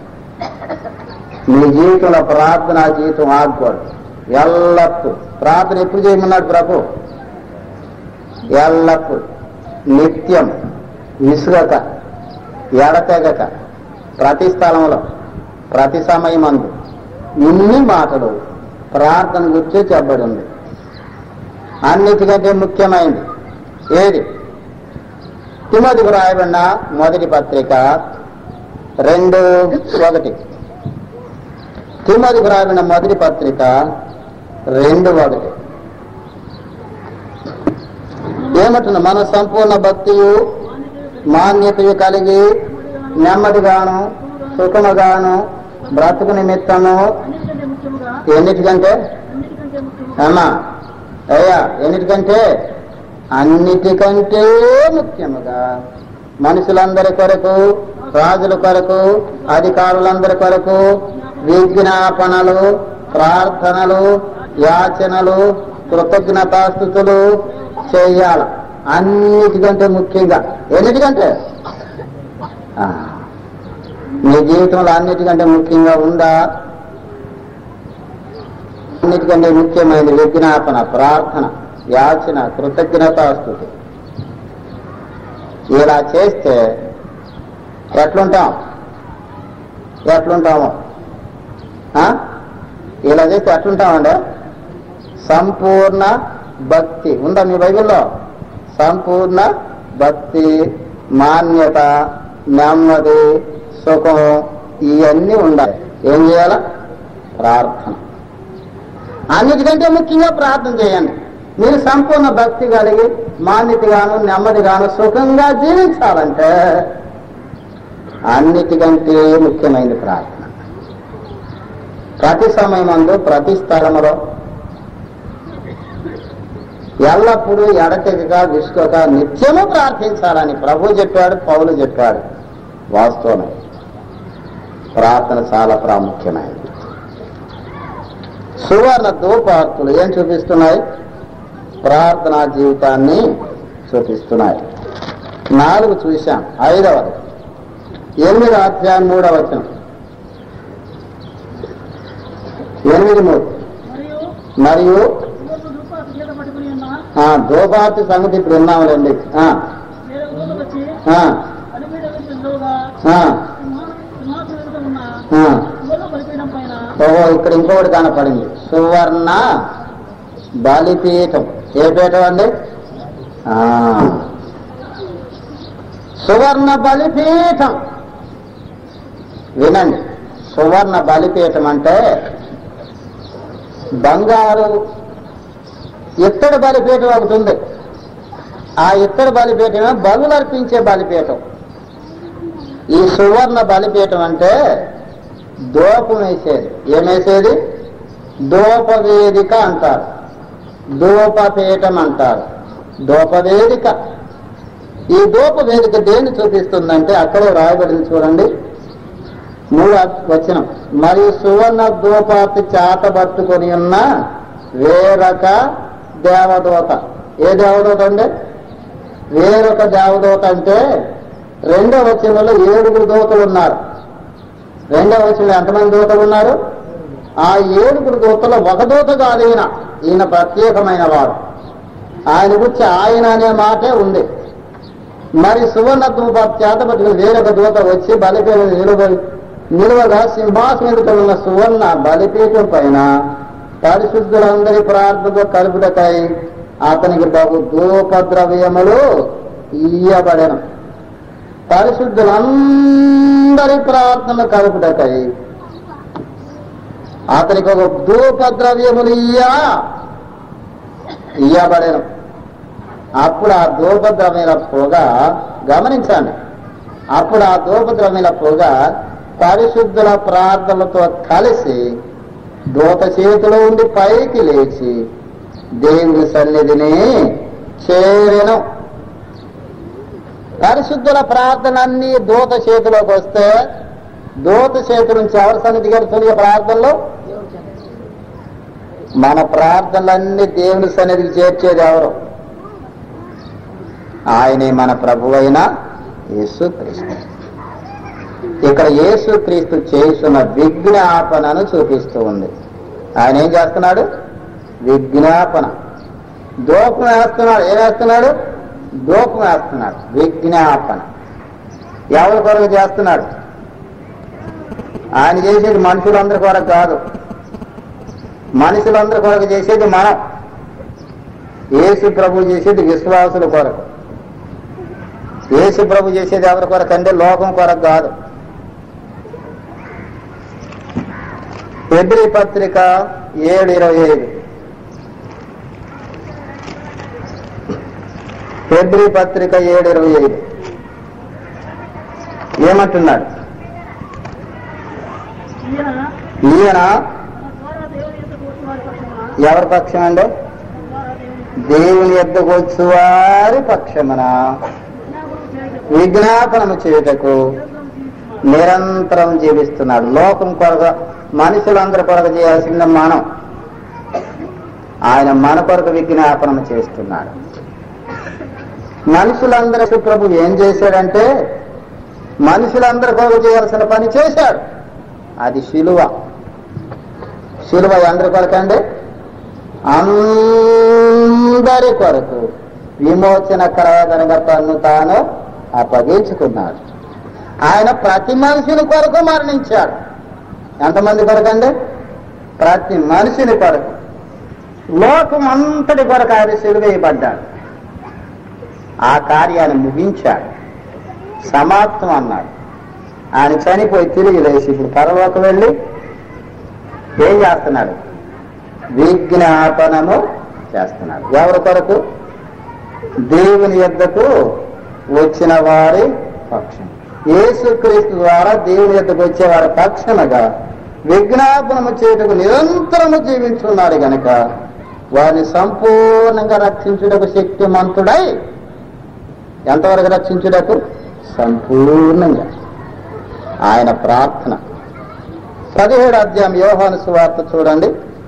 మీ జీవితంలో ప్రార్థనా జీవితం ఆగకూడదు ఎల్లప్పుడు ప్రార్థన ఎప్పుడు చేయమన్నాడు ప్రభు ఎల్లప్పుడు నిత్యం విసుగక ఎడతెగక ప్రతి స్థలంలో ప్రతి సమయమందు ఇన్ని మాటలు ప్రార్థన గురించి చెప్పబడి ఉంది అన్నిటికంటే ముఖ్యమైనది ఏది తిమోతికి రాయబడిన మొదటి పత్రిక రెండు ఒకటి తిమోతికి రాయబడిన మొదటి పత్రిక రెండు ఒకటి ఏమంటున్నా మన సంపూర్ణ భక్తియు మాన్యతయు కలిగి నెమ్మదిగాను సుఖముగాను బ్రతుకు నిమిత్తము అన్నిటికంటే ముఖ్యముగా ఎన్నిటికంటే అన్నిటికంటే ముఖ్యముగా అమ్మా అయ్యా ఎన్నిటికంటే అన్నిటికంటే ముఖ్యముగా మనుషులందరి కొరకు రాజుల కొరకు అధికారులందరి కొరకు విజ్ఞాపనలు ప్రార్థనలు యాచనలు కృతజ్ఞతాస్థుతులు చేయాలి అన్నిటికంటే ముఖ్యంగా ఎన్నిటికంటే ఆ, మీ జీవితంలో అన్నిటికంటే ముఖ్యంగా ఉందా అన్నిటికంటే ముఖ్యమైనది విజ్ఞాపన ప్రార్థన యాచన కృతజ్ఞతాస్థుతి ఇలా చేస్తే ఎట్లుంటాం ఎట్లుంటాము ఆ? ఇలా చేస్తే ఎట్లుంటామండి సంపూర్ణ భక్తి ఉందా మీ బైబిల్లో సంపూర్ణ భక్తి మాన్యత నెమ్మది సుఖం ఇవన్నీ ఉండాలి ఏం చేయాల ప్రార్థన అన్నిటికంటే ముఖ్యంగా ప్రార్థన చేయండి మీరు సంపూర్ణ భక్తి కలిగి మాన్యతగాను నెమ్మదిగాను సుఖంగా జీవించాలంటే అన్నిటికంటే ముఖ్యమైనది ప్రార్థన ప్రతి సమయమందు ప్రతి స్థలములో ఎల్లప్పుడూ ఎడతెగక విసుకోక నిత్యము ప్రార్థించాలని ప్రభు చెప్పాడు పౌలు చెప్పాడు వాస్తవమే ప్రార్థన చాలా ప్రాముఖ్యమైనది సువర్ణ ధూపార్తులు ఏం చూపిస్తున్నాయి ప్రార్థనా జీవితాన్ని చూపిస్తున్నాయి నాలుగు చూశాం ఐదవది ఎనిమిది అధ్యాయం మూడవ వచనం ఎనిమిది మూడు మరియు మరియు యువకులు రూపాయలు గీత పట్టుకుని ఉన్న ఆ ధూపార్తి సంగతి ఇప్పుడు ఉన్నాములేండి ఆ, వేరే ఊరు వచ్చి ఆ, అలిమీడ విషయంలోగా ఆ, సింహాసనం ఎదుట ఉన్న ఆ. యువలో బలిపీఠం పైన ఓహో ఇక్కడ ఇంకొకటి కనపడింది సువర్ణ బలిపీఠం ఏ పీఠం అండి ఆ, సువర్ణ బలిపీఠం వినండి సువర్ణ బలిపీఠం అంటే బంగారు ఇత్తడి బలిపీఠం ఒకటి ఉంది ఆ ఇత్తడి బలిపీఠమే బలులు అర్పించే బలిపీఠం ఈ సువర్ణ బలిపీఠం అంటే దోపం వేసేది ఏమేసేది దోపవేదిక అంటారు దూపపీఠం అంటారు దూపవేదిక ఈ దూపవేదిక దేన్ని చూపిస్తుందంటే అక్కడే రాయబడింది చూడండి మూడు వచనం మరియు సువర్ణ దూపాతి చాటబట్టుకొని ఉన్న వేరొక దేవదూత ఏ దేవదూత అండి వేరొక దేవదూత అంటే రెండో వచనంలో ఏడుగురు దూతలు ఉన్నారు రెండో వచనంలో ఎంతమంది దూతలు ఉన్నారు ఆ ఏడుగురు దూతలు ఒక దూత కాదు ఈయన ఈయన ప్రత్యేకమైన వాడు ఆయన గురించి ఆయన అనే మాటే ఉంది మరి సువర్ణ దూప చేత పట్టుకుని వేరొక దూత వచ్చి బలిపీఠం నిలువ నిలువగా సింహాసనం ఎదుట ఉన్న సువర్ణ బలిపీఠం పైన పరిశుద్ధులందరి ప్రార్థన కలుపుటకై అతనికి బహు ధూపద్రవ్యములు ఇయ్యబడను పరిశుద్ధులందరి ప్రార్థన కలుపుటకై అతనికి ఒక ధూపద్రవ్యములు ఇయ్యా ఇయ్యబడను అప్పుడు ఆ ధూపద్రవ్యల పొగ గమనించండి అప్పుడు ఆ ధూపద్రవ్యల పొగ పరిశుద్ధుల ప్రార్థనలతో కలిసి దూత చేతిలో ఉండి పైకి లేచి దేవుని సన్నిధిని చేరెను పరిశుద్ధుల ప్రార్థన అన్ని దూత చేతిలోకి వస్తే దూత చేతి నుంచి ఎవరి సన్నిధికి వెళ్తుంది ఈ ప్రార్థనలో మన ప్రార్థనలన్నీ దేవుని సన్నిధికి చేర్చేది ఎవరు ఆయనే మన ప్రభు అయిన యేసుక్రీస్తు ఇక్కడ యేసుక్రీస్తు చేస్తున్న విజ్ఞాపనను చూపిస్తూ ఉంది ఆయన ఏం చేస్తున్నాడు విజ్ఞాపన దూపం వేస్తున్నాడు ఏం వేస్తున్నాడు దూపం వేస్తున్నాడు విజ్ఞాపన ఎవరి కొరకు చేస్తున్నాడు ఆయన చేసేది మనుషులందరి కొరకు కాదు మనుషులందరి కొరకు చేసేది మనం యేసు ప్రభు చేసేది విశ్వాసుల కొరకు యేసు ప్రభు చేసేది ఎవరి కొరకు అంటే లోకం కొరకు కాదు ఫిబ్రి పత్రిక ఏడు ఇరవై ఐదు ఫిబ్రి పత్రిక ఏడు ఇరవై ఐదు ఏమంటున్నాడు ఈయన ఈయన తన ద్వారా దేవుని యొక్క కోటి వారి పక్షమున ఎవరి పక్షం అండి తన ద్వారా దేవుని దేవుని ఎద్దకు వచ్చు వారి పక్షమున విజ్ఞాపనం చేయటకు విజ్ఞాపనము చేయుటకు నిరంతరం జీవిస్తున్నాడు. నిరంతరం జీవిస్తున్నాడు లోకం కొరకు మనుషులందరి కొరకు చేయాల్సింది మనం ఆయన మన కొరకు విజ్ఞాపనం చేస్తున్నాడు మనుషులందరూ ప్రభు ఏం చేశాడంటే మనుషులందరి కొరకు చేయాల్సిన పని చేశాడు అది శిలువ శిలువ అందరి కొరకు అండి అందరి కొరకు విమోచన కలగనగా తను తాను అప్పగించుకున్నాడు ఆయన ప్రతి మనిషిని కొరకు మరణించాడు ఎంతమంది కొరకు అండి ప్రతి మనిషిని కొరకు లోకం అంతటి కొరకు ఆయన సిలువేయబడ్డాడు ఆ కార్యాన్ని ముగించాడు సమాప్తం అన్నాడు ఆయన చనిపోయి తిరిగి లేచి ఇప్పుడు పరలోకం వెళ్ళి ఏం చేస్తున్నాడు విజ్ఞాపనము చేస్తున్నాడు ఎవరి కొరకు దేవుని యొద్దకు వచ్చిన వారి పక్షం యేసుక్రీస్తు ద్వారా దేవుని యొద్దకు వచ్చేవారి పక్షముగా విజ్ఞాపనము చేయుటకు నిరంతరము జీవించున్నాడు గనక వారిని సంపూర్ణంగా రక్షించుటకు శక్తిమంతుడై ఎంతవరకు రక్షించుటకు సంపూర్ణంగా ఆయన ప్రార్థన పదిహేడు అధ్యాయం యోహాను సువార్త చూడండి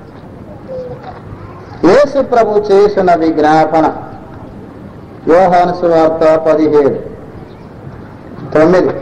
యేసు ప్రభు చేసిన విజ్ఞాపన యోహాను సువార్త పదిహేడు తొమ్మిది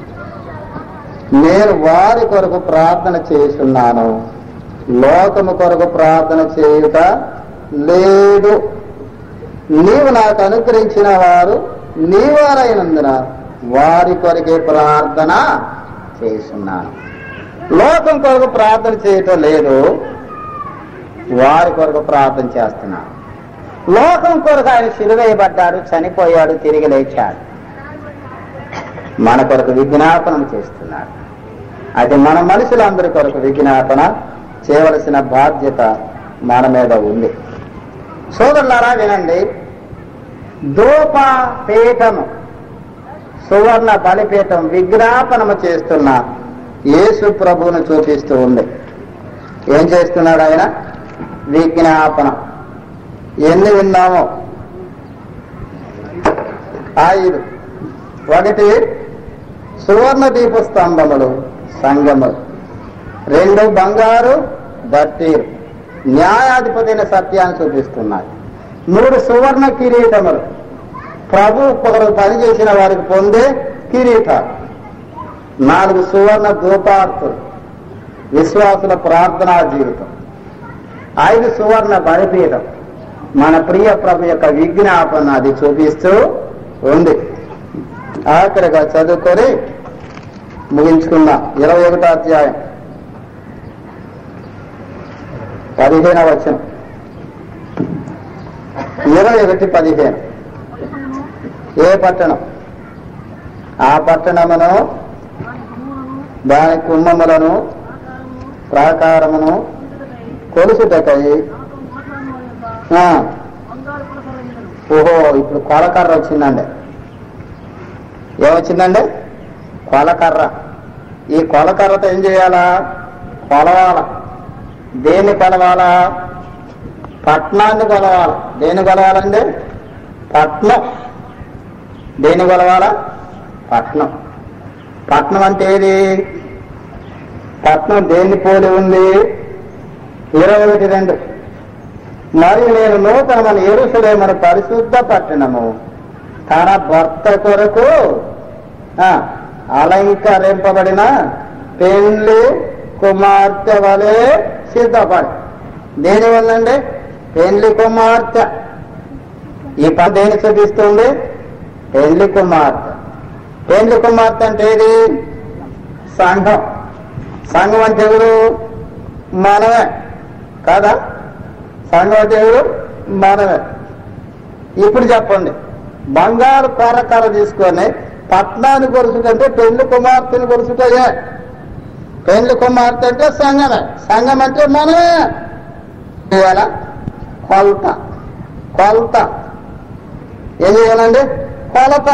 నేను వారి కొరకు ప్రార్థన చేస్తున్నాను లోకము కొరకు ప్రార్థన చేయుట లేదు నీవు నాకు అనుగ్రహించిన వారు నీవారైనందున వారి కొరకే ప్రార్థన చేస్తున్నాను లోకం కొరకు ప్రార్థన చేయటం లేదు వారి కొరకు ప్రార్థన చేస్తున్నాను లోకం కొరకు ఆయన సిలువేయబడ్డాడు చనిపోయాడు తిరిగి లేచాడు మన కొరకు విజ్ఞాపనం చేస్తున్నాడు అది మన మనుషులందరి కొరకు విజ్ఞాపన చేయవలసిన బాధ్యత మన మీద ఉంది సోదరులారా వినండి ధూప పీఠము సువర్ణ బలిపీఠం విజ్ఞాపనము చేస్తున్న యేసు ప్రభువును చూపిస్తూ ఉంది ఏం చేస్తున్నాడు ఆయన విజ్ఞాపన ఎన్ని విన్నామో ఐదు ఒకటి సువర్ణ దీప స్తంభములు సంగములు రెండు బంగారు దత్తీరు న్యాయాధిపతి సత్యాన్ని చూపిస్తున్నాయి మూడు సువర్ణ కిరీటములు ప్రభు ఒకరు పనిచేసిన వారికి పొందే కిరీటాలు నాలుగు సువర్ణ ధూపార్తులు విశ్వాసుల ప్రార్థనా జీవితం ఐదు సువర్ణ బలిపీఠం మన ప్రియ ప్రభు యొక్క విజ్ఞాపన అది చూపిస్తూ ఉంది ఆఖరిగా చదువుకొని ముగించుకుందాం ఇరవై ఒకటో అధ్యాయం పదిహేనవ వచనం ఇరవై ఒకటి పదిహేను ఏ పట్టణం ఆ పట్టణమును దాని కుంభములను ప్రాకారమును కొలుసుటకై ఆ, ఓహో ఇప్పుడు కొలకర్ర వచ్చిందండి ఏమొచ్చిందండి కొలకర్ర ఈ కొలకర్రతో ఏం చేయాలా కొలవాల దేన్ని కొలవాలా పట్నాన్ని కొలవాలి దేన్ని కొలవాలండి పట్నం దేన్ని కొలవాలా పట్నం పట్నం అంటే ఏది పట్నం దేన్ని పోలి ఉంది ఇరవై ఒకటి రెండు మరియు నేను నూతనమైన ఎరుసలేమని పరిశుద్ధ పట్టణము తన భర్త కొరకు ఆ, అలంకరింపబడిన పెళ్లి కుమార్తె వలె సిద్ధపడి దేని వల్లండి పెళ్లి కుమార్తె ఈ పని దేని చూపిస్తుంది పెళ్లి కుమార్తె పెళ్లి కుమార్తె అంటే ఏది సంఘం సంఘం అంటే ఎవరు మనమే కాదా సంఘం అంటే ఎవరు మనమే ఇప్పుడు చెప్పండి బంగారు కొరకర తీసుకొని పట్నాన్ని కొరుసుకంటే పెళ్లి కుమార్తెని కొరుసుటయే పెళ్లి కుమార్తె అంటే సంఘమే సంఘం అంటే మనమే చేయాల కొలత కొలత ఏం చేయాలండి కొలత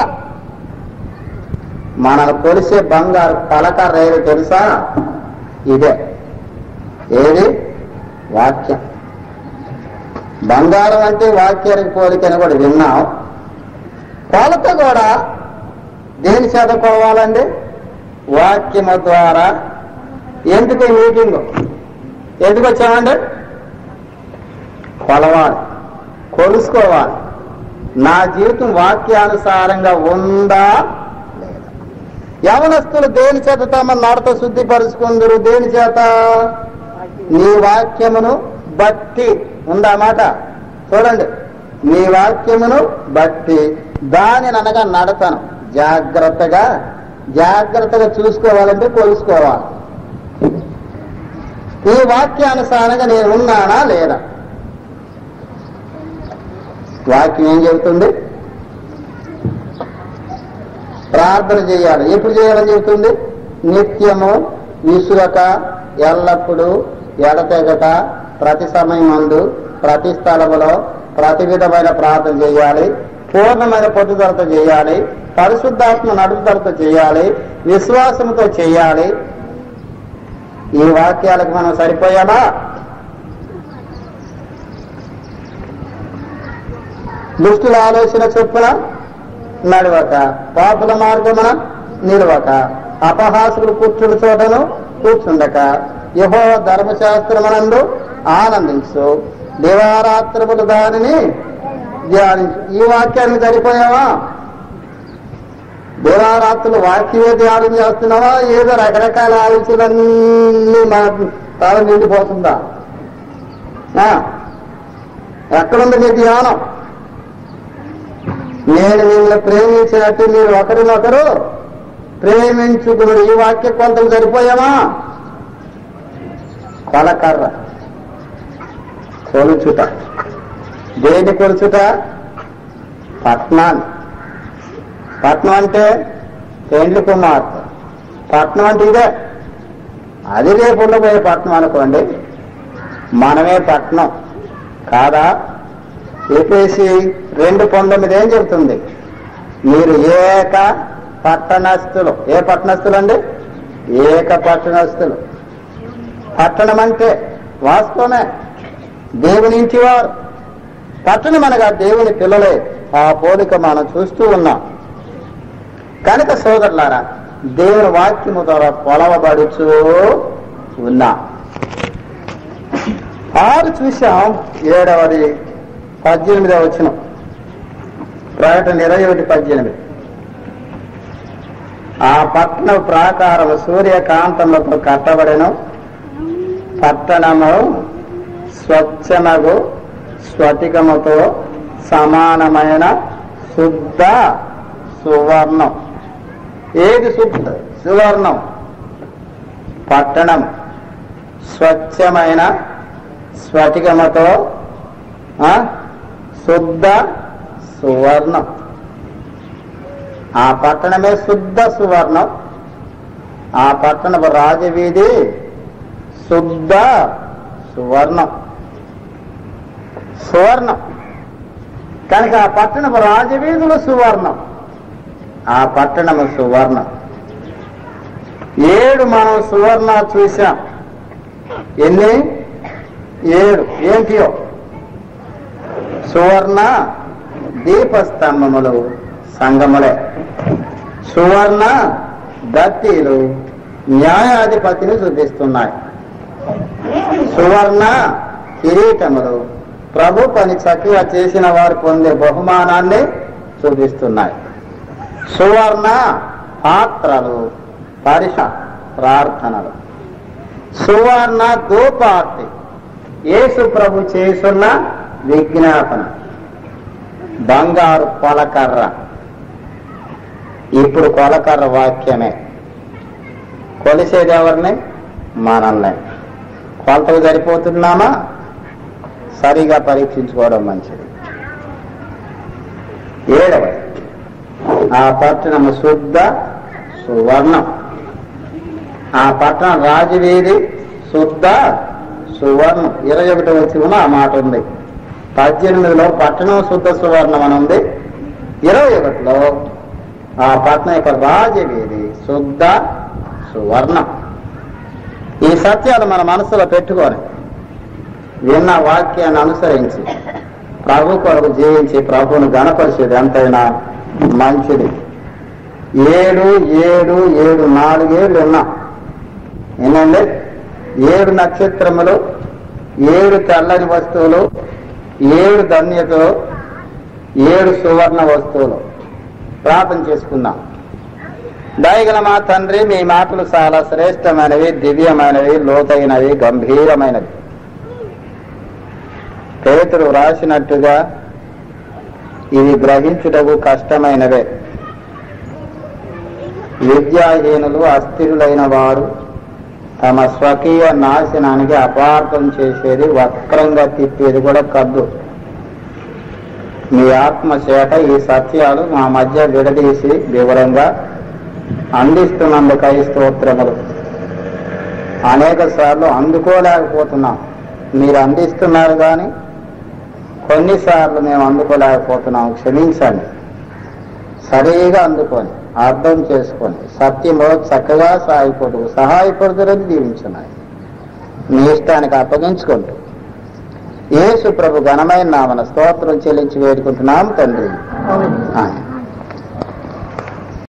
మనల్ని కొలిసే బంగారు కొలకర్ర ఏది తెలుసా ఇదే ఏది వాక్యం బంగారం అంటే వాక్యానికి పోలికని కూడా విన్నాం కొలత కూడా దేని చేత కొలవాలండి వాక్యము ద్వారా ఎందుకు ఈ మీటింగ్ ఎందుకు వచ్చామండి కొలవాలి కొలుసుకోవాలి నా జీవితం వాక్యానుసారంగా ఉందా లేదా యవనస్తులు దేని చేత తమ నడత శుద్ధిపరుచుకుందరు దేని చేత నీ వాక్యమును బట్టి ఉందా మాట చూడండి నీ వాక్యమును బట్టి దానిని అనగా నడతను జాగ్రత్తగా జాగ్రత్తగా చూసుకోవాలంటే కొలుసుకోవాలి ఈ వాక్యానుసారంగా నేను ఉన్నానా లేదా వాక్యం ఏం చెబుతుంది ప్రార్థన చేయాలి ఎప్పుడు చేయాలని చెబుతుంది నిత్యము విసురక ఎల్లప్పుడూ ఎడతెగక ప్రతి సమయం మందు ప్రతి స్థలములో ప్రతి విధమైన ప్రార్థన చేయాలి పూర్ణమైన పట్టుదలతో చేయాలి పరిశుద్ధాత్మ నడుపుదలతో చేయాలి విశ్వాసంతో చేయాలి ఈ వాక్యాలకు మనం సరిపోయామా దుష్టుల ఆలోచన చొప్పున నడవక పాపుల మార్గమున నిలవక అపహాసులు కూర్చుని చోటను కూర్చుండక యహో ధర్మశాస్త్రమునందు ఆనందించు దివారాత్రములు దానిని ధ్యానించు ఈ వాక్యానికి సరిపోయావా దివారాత్రులు వాక్యమే ధ్యానం చేస్తున్నావా ఏదో రకరకాల ఆలోచనలన్నీ మన తల నిండిపోతుందా ఆ? ఎక్కడుంది నీ ధ్యానం నేను మిమ్మల్ని ప్రేమించినట్టు మీరు ఒకరినొకరు ప్రేమించుకుని ఈ వాక్య కొంత సరిపోయామా కొలకర్ర కొలుచుట దేని కొలుచుట పట్నాన్ని పట్నం అంటే పెండ్లి కుమార్తె పట్నం అంటే ఇదే అది రేపు ఉండబోయే పట్నం అనుకోండి మనమే పట్నం కాదా ఏపీసీ రెండు పంతొమ్మిది ఏం చెబుతుంది మీరు ఏక పట్టణస్థులు ఏ పట్టణస్థులు అండి ఏక పట్టణస్థులు పట్టణం అంటే వాస్తవమే దేవుని ఇంటి వారు పట్టణం అనగా దేవుని పిల్లలే ఆ పోలిక మనం చూస్తూ ఉన్నాం కనుక సోదరులారా దేవుని వాక్యము ద్వారా కొలవబడుచు ఉన్నా ఆరు చూశాం ఏడవది పద్దెనిమిదవ వచ్చిన ప్రకటన ఇరవై ఒకటి పద్దెనిమిది ఆ పట్టణ ప్రాకారం సూర్యకాంతములతో కట్టబడెను పట్టణము స్వచ్ఛమగు స్ఫటికముతో సమానమైన శుద్ధ సువర్ణం ఏది శుద్ధ సువర్ణం పట్టణం స్వచ్ఛమైన స్ఫటికముతో ఆ, శుద్ధ సువర్ణం ఆ పట్టణమే శుద్ధ సువర్ణం ఆ పట్టణపు రాజవీధి శుద్ధ సువర్ణం సువర్ణం కనుక ఆ పట్టణపు రాజవీధులు సువర్ణం ఆ పట్టణము సువర్ణం ఏడు మనం సువర్ణ చూశాం ఎన్ని ఏడు ఏంటియో సువర్ణ దీపస్తంభములు సంగములే సువర్ణ దత్తీలు న్యాయాధిపతిని చూపిస్తున్నాయి సువర్ణ కిరీటములు ప్రభు పని చక్కగా చేసిన వారు పొందే బహుమానాన్ని చూపిస్తున్నాయి సువర్ణ పాత్రలు పరిష ప్రార్థనలు సువర్ణ ధూపార్తి యేసు ప్రభు చేస్తున్న విజ్ఞాపన బంగారు కొలకర్ర ఇప్పుడు కొలకర్ర వాక్యమే కొలిసేది ఎవరిని మనల్ని కొలతకు సరిపోతున్నామా సరిగా పరీక్షించుకోవడం మంచిది ఏడవ ఆ పట్టణము శుద్ధ సువర్ణం ఆ పట్టణం రాజవీధి శుద్ధ సువర్ణం ఇరవై ఒకటి వచ్చిన ఆ మాట ఉంది పద్దెనిమిదిలో పట్టణం శుద్ధ సువర్ణం అని ఉంది ఇరవై ఒకటిలో ఆ పట్టణం యొక్క రాజవీధి శుద్ధ సువర్ణం ఈ సత్యాలు మన మనసులో పెట్టుకొని విన్న వాక్యాన్ని అనుసరించి ప్రభు కొరకు జీవించి ప్రభువును గణపరిచేది ఎంతైనా మంచిది ఏడు ఏడు ఏడు నాలుగేళ్ళు ఉన్నాం ఏంటండి ఏడు నక్షత్రములు ఏడు తెల్లని వస్తువులు ఏడు ధన్యతలు ఏడు సువర్ణ వస్తువులు ప్రార్థన చేసుకుందాం దయగల మా తండ్రి మీ మాటలు చాలా శ్రేష్టమైనవి దివ్యమైనవి లోతైనవి గంభీరమైనవి పేతురు రాసినట్టుగా ఇవి గ్రహించుటకు కష్టమైనవే విద్యాహీనులు అస్థిరులైన వారు తమ స్వకీయ నాశనానికి అపార్థం చేసేది వక్రంగా తిప్పేది కూడా కద్దు మీ ఆత్మ చేత ఈ సత్యాలు మా మధ్య విడదీసి వివరంగా అందిస్తున్నందుకై స్తోత్రములు అనేక సార్లు అందుకోలేకపోతున్నాం మీరు అందిస్తున్నారు కానీ కొన్నిసార్లు మేము అందుకోలేకపోతున్నాం క్షమించండి సరిగా అందుకొని అర్థం చేసుకొని సత్యంలో చక్కగా సాయపడు సహాయపడుతురని దీవించున్నాయి మీ ఇష్టానికి అప్పగించుకుంటూ యేసు ప్రభు ఘనమైన నామన స్తోత్రం చెల్లించి వేడుకుంటున్నాం తండ్రి ఆమేన్.